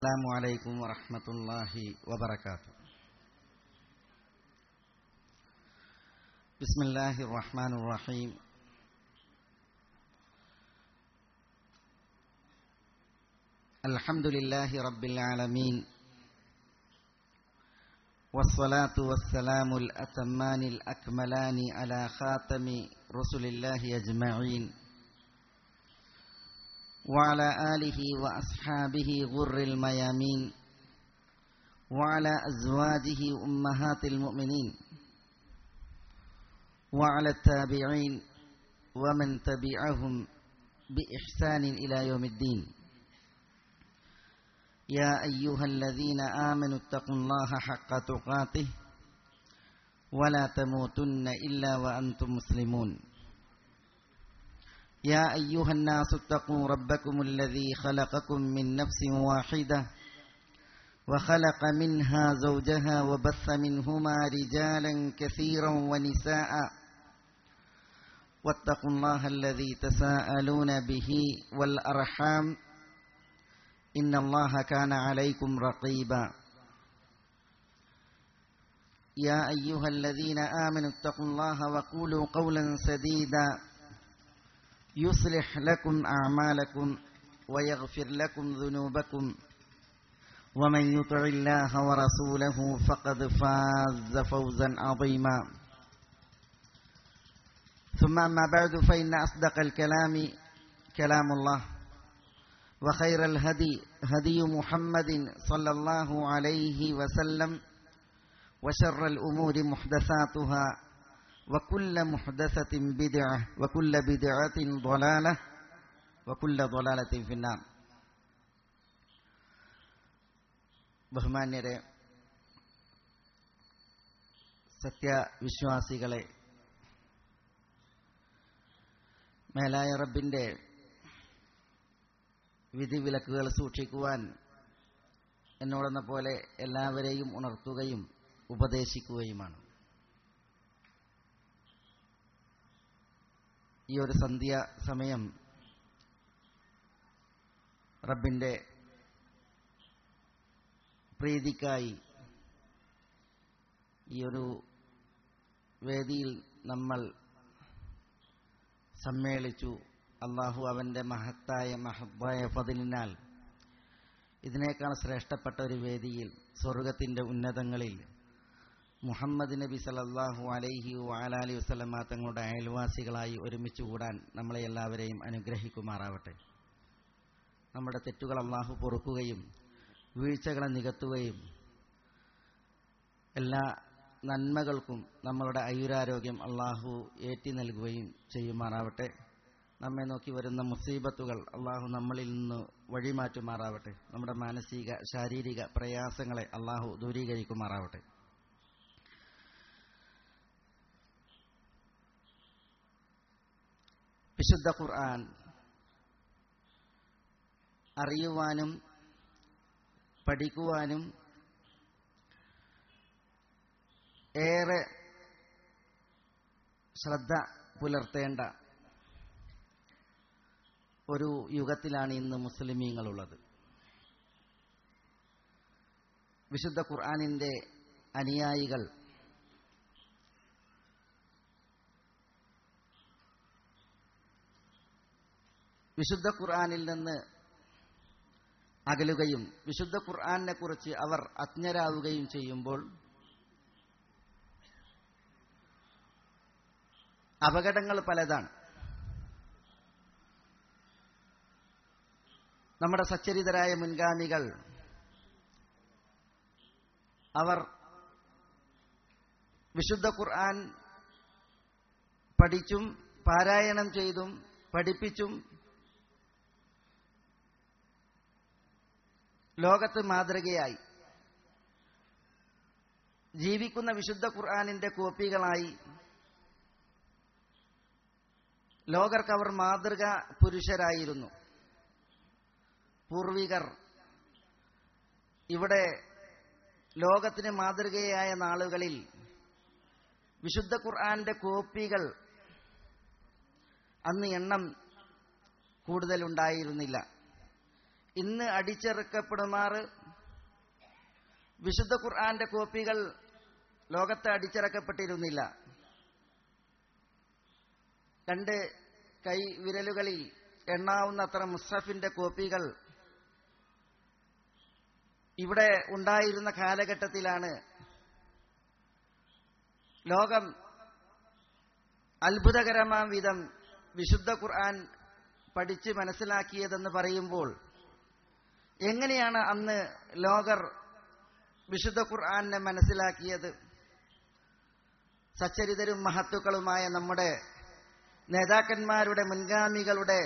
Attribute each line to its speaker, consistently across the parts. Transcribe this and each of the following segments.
Speaker 1: السلام عليكم ورحمة الله وبركاته بسم الله الرحمن الرحيم الحمد لله رب العالمين والصلاة والسلام الأتمان الأكملان على خاتم رسل الله أجمعين وعلى آله وأصحابه غر الميامين وعلى أزواجه أمهات المؤمنين وعلى التابعين ومن تبعهم بإحسان إلى يوم الدين يا أيها الذين آمنوا اتقوا الله حق تقاته ولا تموتن إلا وأنتم مسلمون يا أيها الناس اتقوا ربكم الذي خلقكم من نفس واحدة وخلق منها زوجها وبث منهما رجالا كثيرا ونساء واتقوا الله الذي تساءلون به والأرحام إن الله كان عليكم رقيبا يا أيها الذين آمنوا اتقوا الله وقولوا قولا سديدا يصلح لكم أعمالكم ويغفر لكم ذنوبكم ومن يطع الله ورسوله فقد فاز فوزا عظيما ثم أما بعد فإن أصدق الكلام كلام الله وخير الهدي هدي محمد صلى الله عليه وسلم وشر الأمور محدثاتها وكل محدثة بدعة وكل بدعة ضلالة وكل ضلالة في النار ബഹുമാന്യരെ സത്യവിശ്വാസികളെ മേലായ റബ്ബിന്റെ വിധിവിലക്കുകൾ സൂക്ഷിക്കുവാൻ എന്നോടെന്ന പോലെ എല്ലാവരെയും ഉണർത്തുകയും ഉപദേശിക്കുകയുമാണ് ഈ ഒരു സന്ധ്യ സമയം റബ്ബിന്റെ പ്രീതിക്കായി ഈ ഒരു വേദിയിൽ നമ്മൾ സമ്മേളിച്ചു അള്ളാഹു അവന്റെ മഹത്തായ മഹത്തായ ഫതിലിനാൽ ഇതിനേക്കാൾ ശ്രേഷ്ഠപ്പെട്ട ഒരു വേദിയിൽ സ്വർഗത്തിന്റെ ഉന്നതങ്ങളിൽ മുഹമ്മദ് നബി സലല്ലാഹു അലൈഹി വാലാലി വസ്ലമ തങ്ങളുടെ അയൽവാസികളായി ഒരുമിച്ച് കൂടാൻ നമ്മളെ എല്ലാവരെയും അനുഗ്രഹിക്കുമാറാവട്ടെ നമ്മുടെ തെറ്റുകൾ അള്ളാഹു പൊറുക്കുകയും വീഴ്ചകളെ നികത്തുകയും എല്ലാ നന്മകൾക്കും നമ്മളുടെ ആയുരാരോഗ്യം അള്ളാഹു ഏറ്റി നൽകുകയും ചെയ്യുമാറാവട്ടെ നമ്മെ നോക്കി വരുന്ന മുസീബത്തുകൾ അള്ളാഹു നമ്മളിൽ നിന്ന് വഴിമാറ്റുമാറാവട്ടെ നമ്മുടെ മാനസിക ശാരീരിക പ്രയാസങ്ങളെ അള്ളാഹു ദൂരീകരിക്കുമാറാവട്ടെ വിശുദ്ധ ഖുർആൻ അറിയുവാനും പഠിക്കുവാനും ഏറെ ശ്രദ്ധ പുലർത്തേണ്ട ഒരു യുഗത്തിലാണ് ഇന്ന് മുസ്ലിമീങ്ങളുള്ളത് വിശുദ്ധ ഖുർആാനിന്റെ അനുയായികൾ വിശുദ്ധ ഖുർആാനിൽ നിന്ന് അകലുകയും വിശുദ്ധ ഖുർആാനിനെ കുറിച്ച് അവർ അജ്ഞരാവുകയും ചെയ്യുമ്പോൾ അപകടങ്ങൾ പലതാണ് നമ്മുടെ സച്ചരിതരായ മുൻഗാമികൾ അവർ വിശുദ്ധ ഖുർആൻ പഠിച്ചും പാരായണം ചെയ്തും പഠിപ്പിച്ചും ലോകത്ത് മാതൃകയായി ജീവിക്കുന്ന വിശുദ്ധ ഖുർആാനിന്റെ കോപ്പികളായി ലോകർക്ക് അവർ മാതൃക പുരുഷരായിരുന്നു പൂർവികർ ഇവിടെ ലോകത്തിന് മാതൃകയായ നാളുകളിൽ വിശുദ്ധ ഖുർആന്റെ കോപ്പികൾ അന്ന് എണ്ണം കൂടുതലുണ്ടായിരുന്നില്ല ഇന്ന് അടിച്ചിറക്കപ്പെടുമാറ് വിശുദ്ധ ഖുർആന്റെ കോപ്പികൾ ലോകത്ത് അടിച്ചിറക്കപ്പെട്ടിരുന്നില്ല രണ്ട് കൈ വിരലുകളിൽ എണ്ണാവുന്നത്ര മുസ്ഹഫിന്റെ കോപ്പികൾ ഇവിടെ ഉണ്ടായിരുന്ന കാലഘട്ടത്തിലാണ് ലോകം അത്ഭുതകരമാം വിധം വിശുദ്ധ ഖുർആൻ പഠിച്ച് മനസ്സിലാക്കിയതെന്ന് പറയുമ്പോൾ എങ്ങനെയാണ് അന്ന് ലോകർ വിശുദ്ധ ഖുർആനെ മനസ്സിലാക്കിയത് സച്ചരിതരും മഹത്തുക്കളുമായ നമ്മുടെ നേതാക്കന്മാരുടെ മുൻഗാമികളുടെ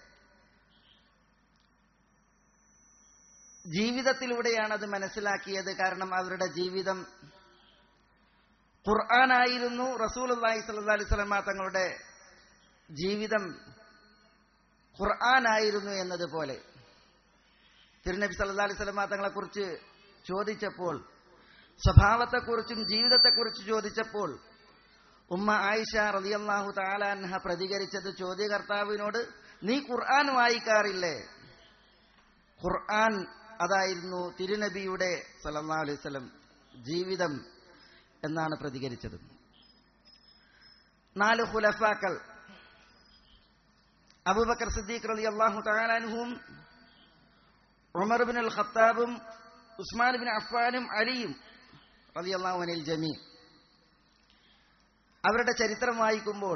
Speaker 1: ജീവിതത്തിലൂടെയാണ് അത് മനസ്സിലാക്കിയത് കാരണം അവരുടെ ജീവിതം ഖുർആനായിരുന്നു റസൂൽ അള്ളാഹി സല്ലാ അലൈഹി സ്വലമ തങ്ങളുടെ ജീവിതം ഖുർആനായിരുന്നു എന്നതുപോലെ തിരുനബി സല്ലാ അലൈഹി സ്വലമ തങ്ങളെക്കുറിച്ച് ചോദിച്ചപ്പോൾ സ്വഭാവത്തെക്കുറിച്ചും ജീവിതത്തെക്കുറിച്ച് ചോദിച്ചപ്പോൾ ഉമ്മ ആയിഷ റളിയല്ലാഹു താലാൻഹ പ്രതികരിച്ചത് ചോദ്യകർത്താവിനോട് നീ ഖുർആൻ വായിക്കാറില്ലേ ഖുർആൻ അതായിരുന്നു തിരുനബിയുടെ സല്ലല്ലാഹു അലൈഹി വസല്ലം ജീവിതം എന്നാണ് പ്രതികരിച്ചത് നാല് ഖുലഫാക്കൾ അബൂബക്കർ സിദ്ദീഖ് റളിയല്ലാഹു തആലാൻഹും ഉമർ ബിൻ അൽ ഖത്താബും ഉസ്മാൻ ബിൻ അഫ്ഫാനും അലിയും റളിയല്ലാഹു അനിൽ ജമീ അവരുടെ ചരിത്രം വായിക്കുമ്പോൾ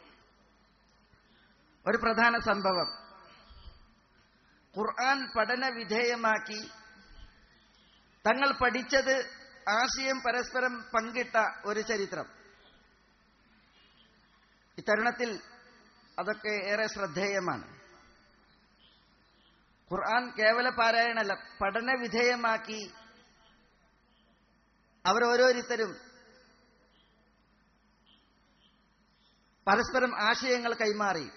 Speaker 1: ഒരു പ്രധാന സംഭവം ഖുർആൻ പഠന വിധേയമാക്കി തങ്ങൾ പഠിച്ചത് ആശയം പരസ്പരം പങ്കിട്ട ഒരു ചരിത്രം ഇത്തരുണത്തിൽ അതൊക്കെ ഏറെ ശ്രദ്ധേയമാണ് ഖുർആൻ കേവല പാരായണല്ല പഠന വിധേയമാക്കി അവരോരോരുത്തരും പരസ്പരം ആശയങ്ങൾ കൈമാറി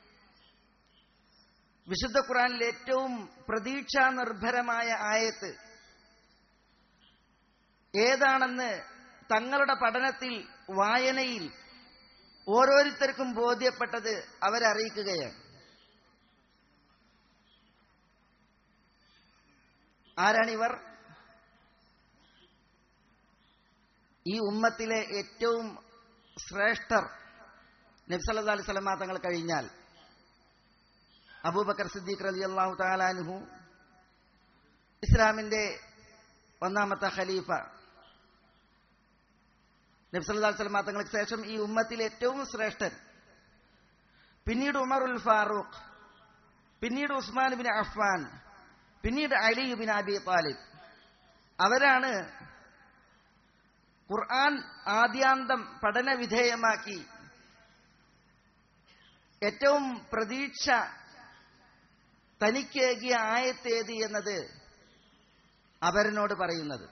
Speaker 1: വിശുദ്ധ ഖുറാനിൽ ഏറ്റവും പ്രതീക്ഷാ നിർഭരമായ ആയത്ത് ഏതാണെന്ന് തങ്ങളുടെ പഠനത്തിൽ വായനയിൽ ഓരോരുത്തർക്കും ബോധ്യപ്പെട്ടത് അവരറിയിക്കുകയാണ് ആരാണിവർ ഈ ഉമ്മത്തിലെ ഏറ്റവും ശ്രേഷ്ഠർ നബ്സല്ലാ അലൈഹി സ്വലമാ തങ്ങൾ കഴിഞ്ഞാൽ അബൂബക്കർ സിദ്ദീഖ് റലി അള്ളാഹു താലാനുഹു ഇസ്ലാമിന്റെ ഒന്നാമത്തെ ഖലീഫ നബ്സല്ലാ സ്വലമാ തങ്ങൾക്ക് ശേഷം ഈ ഉമ്മത്തിൽ ഏറ്റവും ശ്രേഷ്ഠൻ പിന്നീട് ഉമറുൽ ഫാറൂഖ് പിന്നീട് ഉസ്മാൻ ബിൻ അഫ്ഫാൻ പിന്നീട് അലി ബിൻ അബി താലിബ് അവരാണ് ഖുർആൻ ആദ്യാന്തം പഠന വിധേയമാക്കി ഏറ്റവും പ്രതീക്ഷ തനിക്കേകിയ ആയത്തേത് എന്നത് അവരനോട് പറയുന്നത്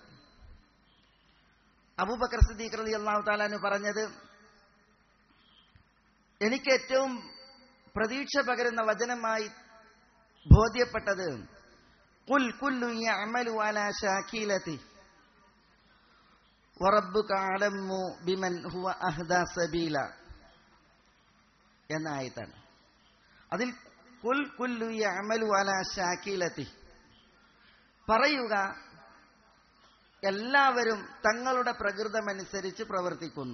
Speaker 1: അബൂബക്കർ സിദ്ദീഖ് റളി അള്ളാഹു താലാന് പറഞ്ഞത് എനിക്ക് ഏറ്റവും പ്രതീക്ഷ പകരുന്ന വചനമായി ബോധ്യപ്പെട്ടത് കുൽ കുല്ലു യഅമലു അലാ ഷാക്കിലതി വറബ്ബുക അലമു ബിമൻ ഹുവ അഹ്ദാ സബീല എന്ന ആയത്താണ് അതിൽ കുൽ കുല്ലു യഅമലു അലാ ഷാക്കിലതി പറയുക എല്ലാവരും തങ്ങളുടെ പ്രകൃതമനുസരിച്ച് പ്രവർത്തിക്കുന്നു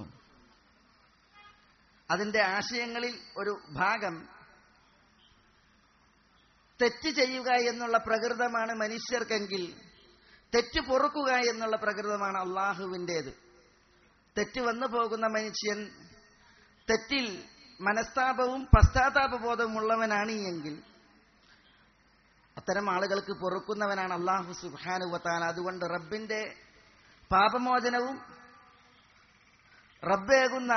Speaker 1: അതിന്റെ ആശയങ്ങളിൽ ഒരു ഭാഗം തെറ്റ് ചെയ്യുക എന്നുള്ള പ്രകൃതമാണ് മനുഷ്യർക്കെങ്കിൽ തെറ്റ് പൊറുക്കുക എന്നുള്ള പ്രകൃതമാണ് അള്ളാഹുവിൻ്റേത് തെറ്റ് വന്നു പോകുന്ന മനുഷ്യൻ തെറ്റിൽ മനസ്താപവും പശ്ചാത്താപബോധവും ഉള്ളവനാണ് എങ്കിൽ അത്തരം ആളുകൾക്ക് പൊറുക്കുന്നവനാണ് അള്ളാഹു സുബാനുവത്താൻ അതുകൊണ്ട് റബ്ബിന്റെ പാപമോചനവും റബ്ബേകുന്ന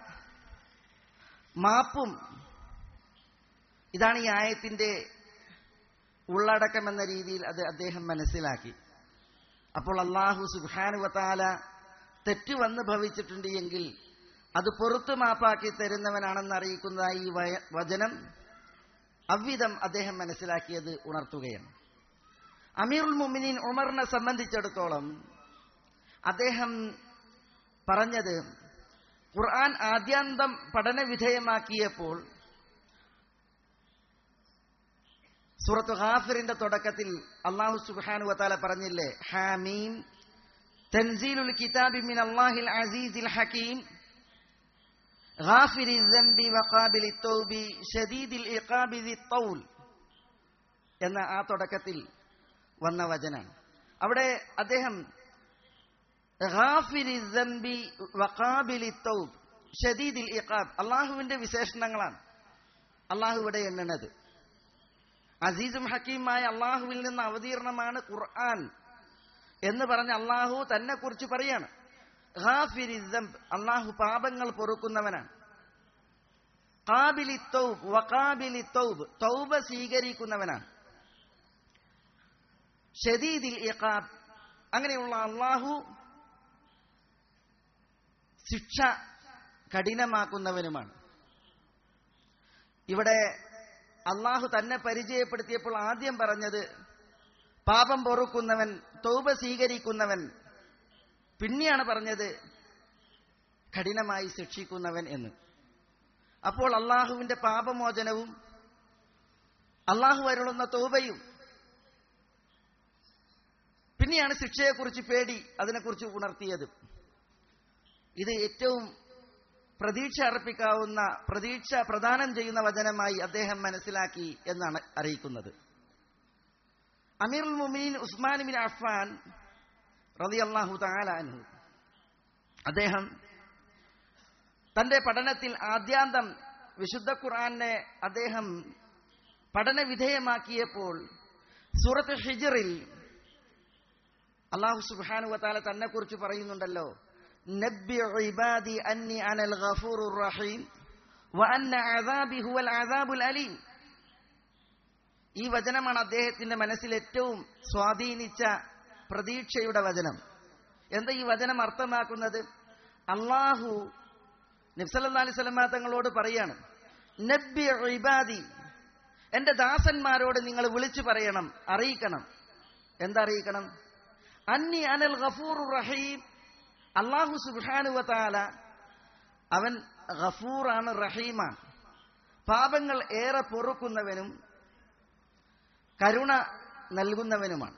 Speaker 1: മാപ്പും ഇതാണ് ഈ ആയത്തിന്റെ ഉള്ളടക്കം എന്ന രീതിയിൽ അത് അദ്ദേഹം മനസ്സിലാക്കി അപ്പോൾ അള്ളാഹു സുബാനുവത്താല തെറ്റ് വന്ന് ഭവിച്ചിട്ടുണ്ട് എങ്കിൽ അത് പുറത്തു മാപ്പാക്കി തരുന്നവനാണെന്ന് അറിയിക്കുന്ന ഈ വചനം അவ்விധം അദ്ദേഹം മനസ്സിലാക്കിയത് ഉണർത്തുകയാണ് അമീറുൽ മുമിനീൻ ഉമറിനെ സംബന്ധിച്ചിടത്തോളം അദ്ദേഹം പറഞ്ഞത് ഖുർആൻ ആദ്യാന്തം പഠന വിധേയമാക്കിയപ്പോൾ സൂറത്ത് ഖാഫിറിന്റെ തുടക്കത്തിൽ അള്ളാഹു സുബ്ഹാനു വതാല പറഞ്ഞില്ലേ ഹാമീം തൻസീലുൽ കിതാബി മിൻ അല്ലാഹിൽ അസീസിൽ ഹകീം غافر الذنب وقابل التوب شديد العقاب ذي الطول എന്ന ആ തുടക്കത്തിൽ വന്ന വചനാണ് അവിടെ അദ്ദേഹം ഗാഫിരി الذنب وقابل التوب شديد العقاب അള്ളാഹുവിന്റെ വിശേഷണങ്ങളാണ് അള്ളാഹു ഇവിടെ എണ്ണണത് അസീസും ഹക്കീമായ അള്ളാഹുവിൽ നിന്ന് അവതീർണമാണ് ഖുർആൻ എന്ന് പറഞ്ഞ് അള്ളാഹു തന്നെ കുറിച്ച് പറയാണ് ഖാഫിരി ദംബ് അള്ളാഹു പാപങ്ങൾ പൊറുക്കുന്നവനാണ് ഖാബിലി തൗബ് വഖാബിലി തൗബ് തൗബ സ്വീകരിക്കുന്നവനാണ് ഷദീദിൽ ഇഖാബ് അങ്ങനെയുള്ള അള്ളാഹു ശിക്ഷ കഠിനമാക്കുന്നവനുമാണ് ഇവിടെ അള്ളാഹു തന്നെ പരിചയപ്പെടുത്തിയപ്പോൾ ആദ്യം പറഞ്ഞത് പാപം പൊറുക്കുന്നവൻ തൗബ സ്വീകരിക്കുന്നവൻ പിന്നെയാണ് പറഞ്ഞത് കഠിനമായി ശിക്ഷിക്കുന്നവൻ എന്ന് അപ്പോൾ അള്ളാഹുവിന്റെ പാപമോചനവും അള്ളാഹു അരുളുന്ന തൗബയും പിന്നെയാണ് ശിക്ഷയെക്കുറിച്ച് പേടി അതിനെക്കുറിച്ച് ഉണർത്തിയത് ഇത് ഏറ്റവും പ്രതീക്ഷ അർപ്പിക്കാവുന്ന പ്രതീക്ഷ പ്രദാനം ചെയ്യുന്ന വചനമായി അദ്ദേഹം മനസ്സിലാക്കി എന്നാണ് അറിയിക്കുന്നത് അമീറുൽ മുമീൻ ഉസ്മാൻ ബിൻ അഫ്ഫാൻ റളിയല്ലാഹു തആല അൻഹു അദ്ദേഹം തന്റെ പഠനത്തിൽ ആദ്യാന്തം വിശുദ്ധ ഖുർആനെ അദ്ദേഹം പഠന വിധേയമാക്കിയപ്പോൾ സൂറത്ത് ഹിജറിൽ അള്ളാഹു സുബ്ഹാനു വതാല തന്നെ കുറിച്ച് പറയുന്നുണ്ടല്ലോ നബ്ബി ഇബാദി അന്നി അനൽ ഗഫൂറുർ റഹീം വഅന്ന അദാബി ഹുവൽ അദാബുൽ അലീം ഈ വചനമാണ് അദ്ദേഹത്തിന്റെ മനസ്സിൽ ഏറ്റവും സ്വാധീനിച്ച പ്രതീക്ഷയുടെ വചനം എന്താ ഈ വചനം അർത്ഥമാക്കുന്നത് അള്ളാഹു നബ്സല്ലാ അലൈഹി സ്വലമാ തങ്ങളോട് പറയാണ് നബ്ബി ഇബാദി എന്റെ ദാസന്മാരോട് നിങ്ങൾ വിളിച്ചു പറയണം അറിയിക്കണം എന്താ അറിയിക്കണം അന്നി അനൽ ഗഫൂർ റഹീം അള്ളാഹു സുബാനുവതാല അവൻ ഗഫൂറാണ് റഹീമാണ് പാപങ്ങൾ ഏറെ പൊറുക്കുന്നവനും കരുണ നൽകുന്നവനുമാണ്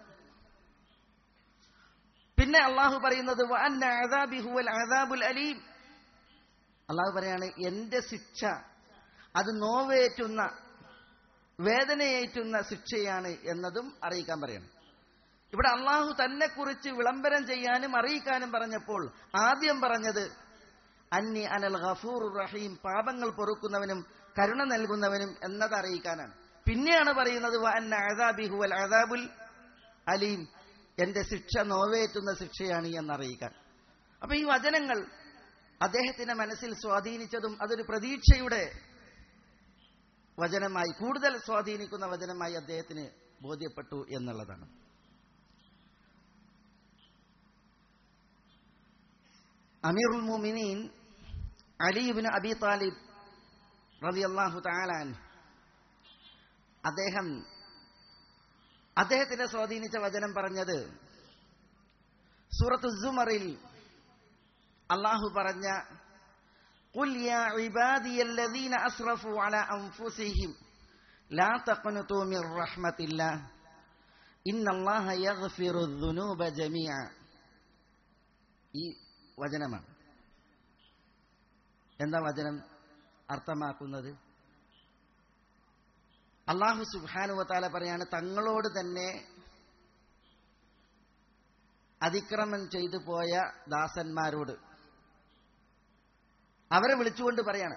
Speaker 1: പിന്നെ അള്ളാഹു പറയുന്നത് അദാബുൽ അലീം അള്ളാഹു പറയാണ് എന്റെ ശിക്ഷ അത് നോവേറ്റുന്ന വേദനയേറ്റുന്ന ശിക്ഷയാണ് എന്നതും അറിയിക്കാൻ പറയണം ഇവിടെ അള്ളാഹു തന്നെ കുറിച്ച് വിളംബരം ചെയ്യാനും അറിയിക്കാനും പറഞ്ഞപ്പോൾ ആദ്യം പറഞ്ഞത് അന്നി അനൽ ഗഫൂർ റഹീം പാപങ്ങൾ പൊറുക്കുന്നവനും കരുണ നൽകുന്നവനും എന്നത് അറിയിക്കാനാണ് പിന്നെയാണ് പറയുന്നത് അദാബിഹുവൽ അദാബുൽ അലീം എന്റെ ശിക്ഷ നോവേറ്റുന്ന ശിക്ഷയാണ് എന്നറിയിക്കാൻ അപ്പൊ ഈ വചനങ്ങൾ അദ്ദേഹത്തിന്റെ മനസ്സിൽ സ്വാധീനിച്ചതും അതൊരു പ്രതീക്ഷയുടെ വചനമായി കൂടുതൽ സ്വാധീനിക്കുന്ന വചനമായി അദ്ദേഹത്തിന് ബോധ്യപ്പെട്ടു എന്നുള്ളതാണ് അമീറുൽ മുമിനീൻ അലിബിന് അബി താലിബ് റളിയല്ലാഹു തആലാൻ അദ്ദേഹം അദ്ദേഹത്തിനെ സ്വാധീനിച്ച വചനം പറഞ്ഞത് സൂറത്ത് സുമറിൽ അള്ളാഹു പറഞ്ഞ قل يا عبادي الذين أسرفوا على أنفسهم لا تقنطوا من رحمة الله إن الله يغفر الذنوب جميعا ഈ വചനമാണ് എന്താ വചനം അർത്ഥമാക്കുന്നത് അള്ളാഹു സുബാനുവത്താല പറയാണ് തങ്ങളോട് തന്നെ അതിക്രമം ചെയ്തു പോയ ദാസന്മാരോട് അവരെ വിളിച്ചുകൊണ്ട് പറയാണ്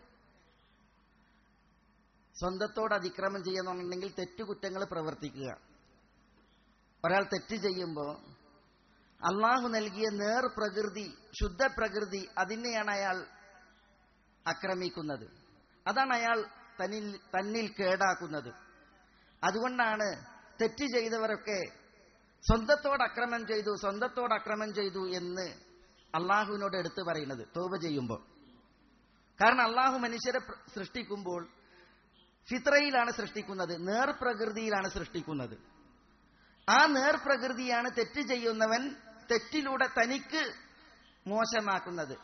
Speaker 1: സ്വന്തത്തോട് അതിക്രമം ചെയ്യുന്നുണ്ടെങ്കിൽ തെറ്റുകുറ്റങ്ങൾ പ്രവർത്തിക്കുക ഒരാൾ തെറ്റ് ചെയ്യുമ്പോൾ അള്ളാഹു നൽകിയ നേർ പ്രകൃതി ശുദ്ധ പ്രകൃതി അതിനെയാണ് അയാൾ ആക്രമിക്കുന്നത് അതാണ് അയാൾ തന്നിൽ തന്നിൽ കേടാക്കുന്നത് അതുകൊണ്ടാണ് തെറ്റ് ചെയ്തവരൊക്കെ സ്വന്തത്തോട് അക്രമം ചെയ്തു സ്വന്തത്തോട് അക്രമം ചെയ്തു എന്ന് അള്ളാഹുവിനോട് എടുത്തു പറയുന്നത് തോപ ചെയ്യുമ്പോൾ കാരണം അള്ളാഹു മനുഷ്യരെ സൃഷ്ടിക്കുമ്പോൾ ഫിത്രയിലാണ് സൃഷ്ടിക്കുന്നത് നേർപ്രകൃതിയിലാണ് സൃഷ്ടിക്കുന്നത് ആ നേർപ്രകൃതിയാണ് തെറ്റ് ചെയ്യുന്നവൻ തെറ്റിലൂടെ തനിക്ക് മോശമാക്കുന്നത്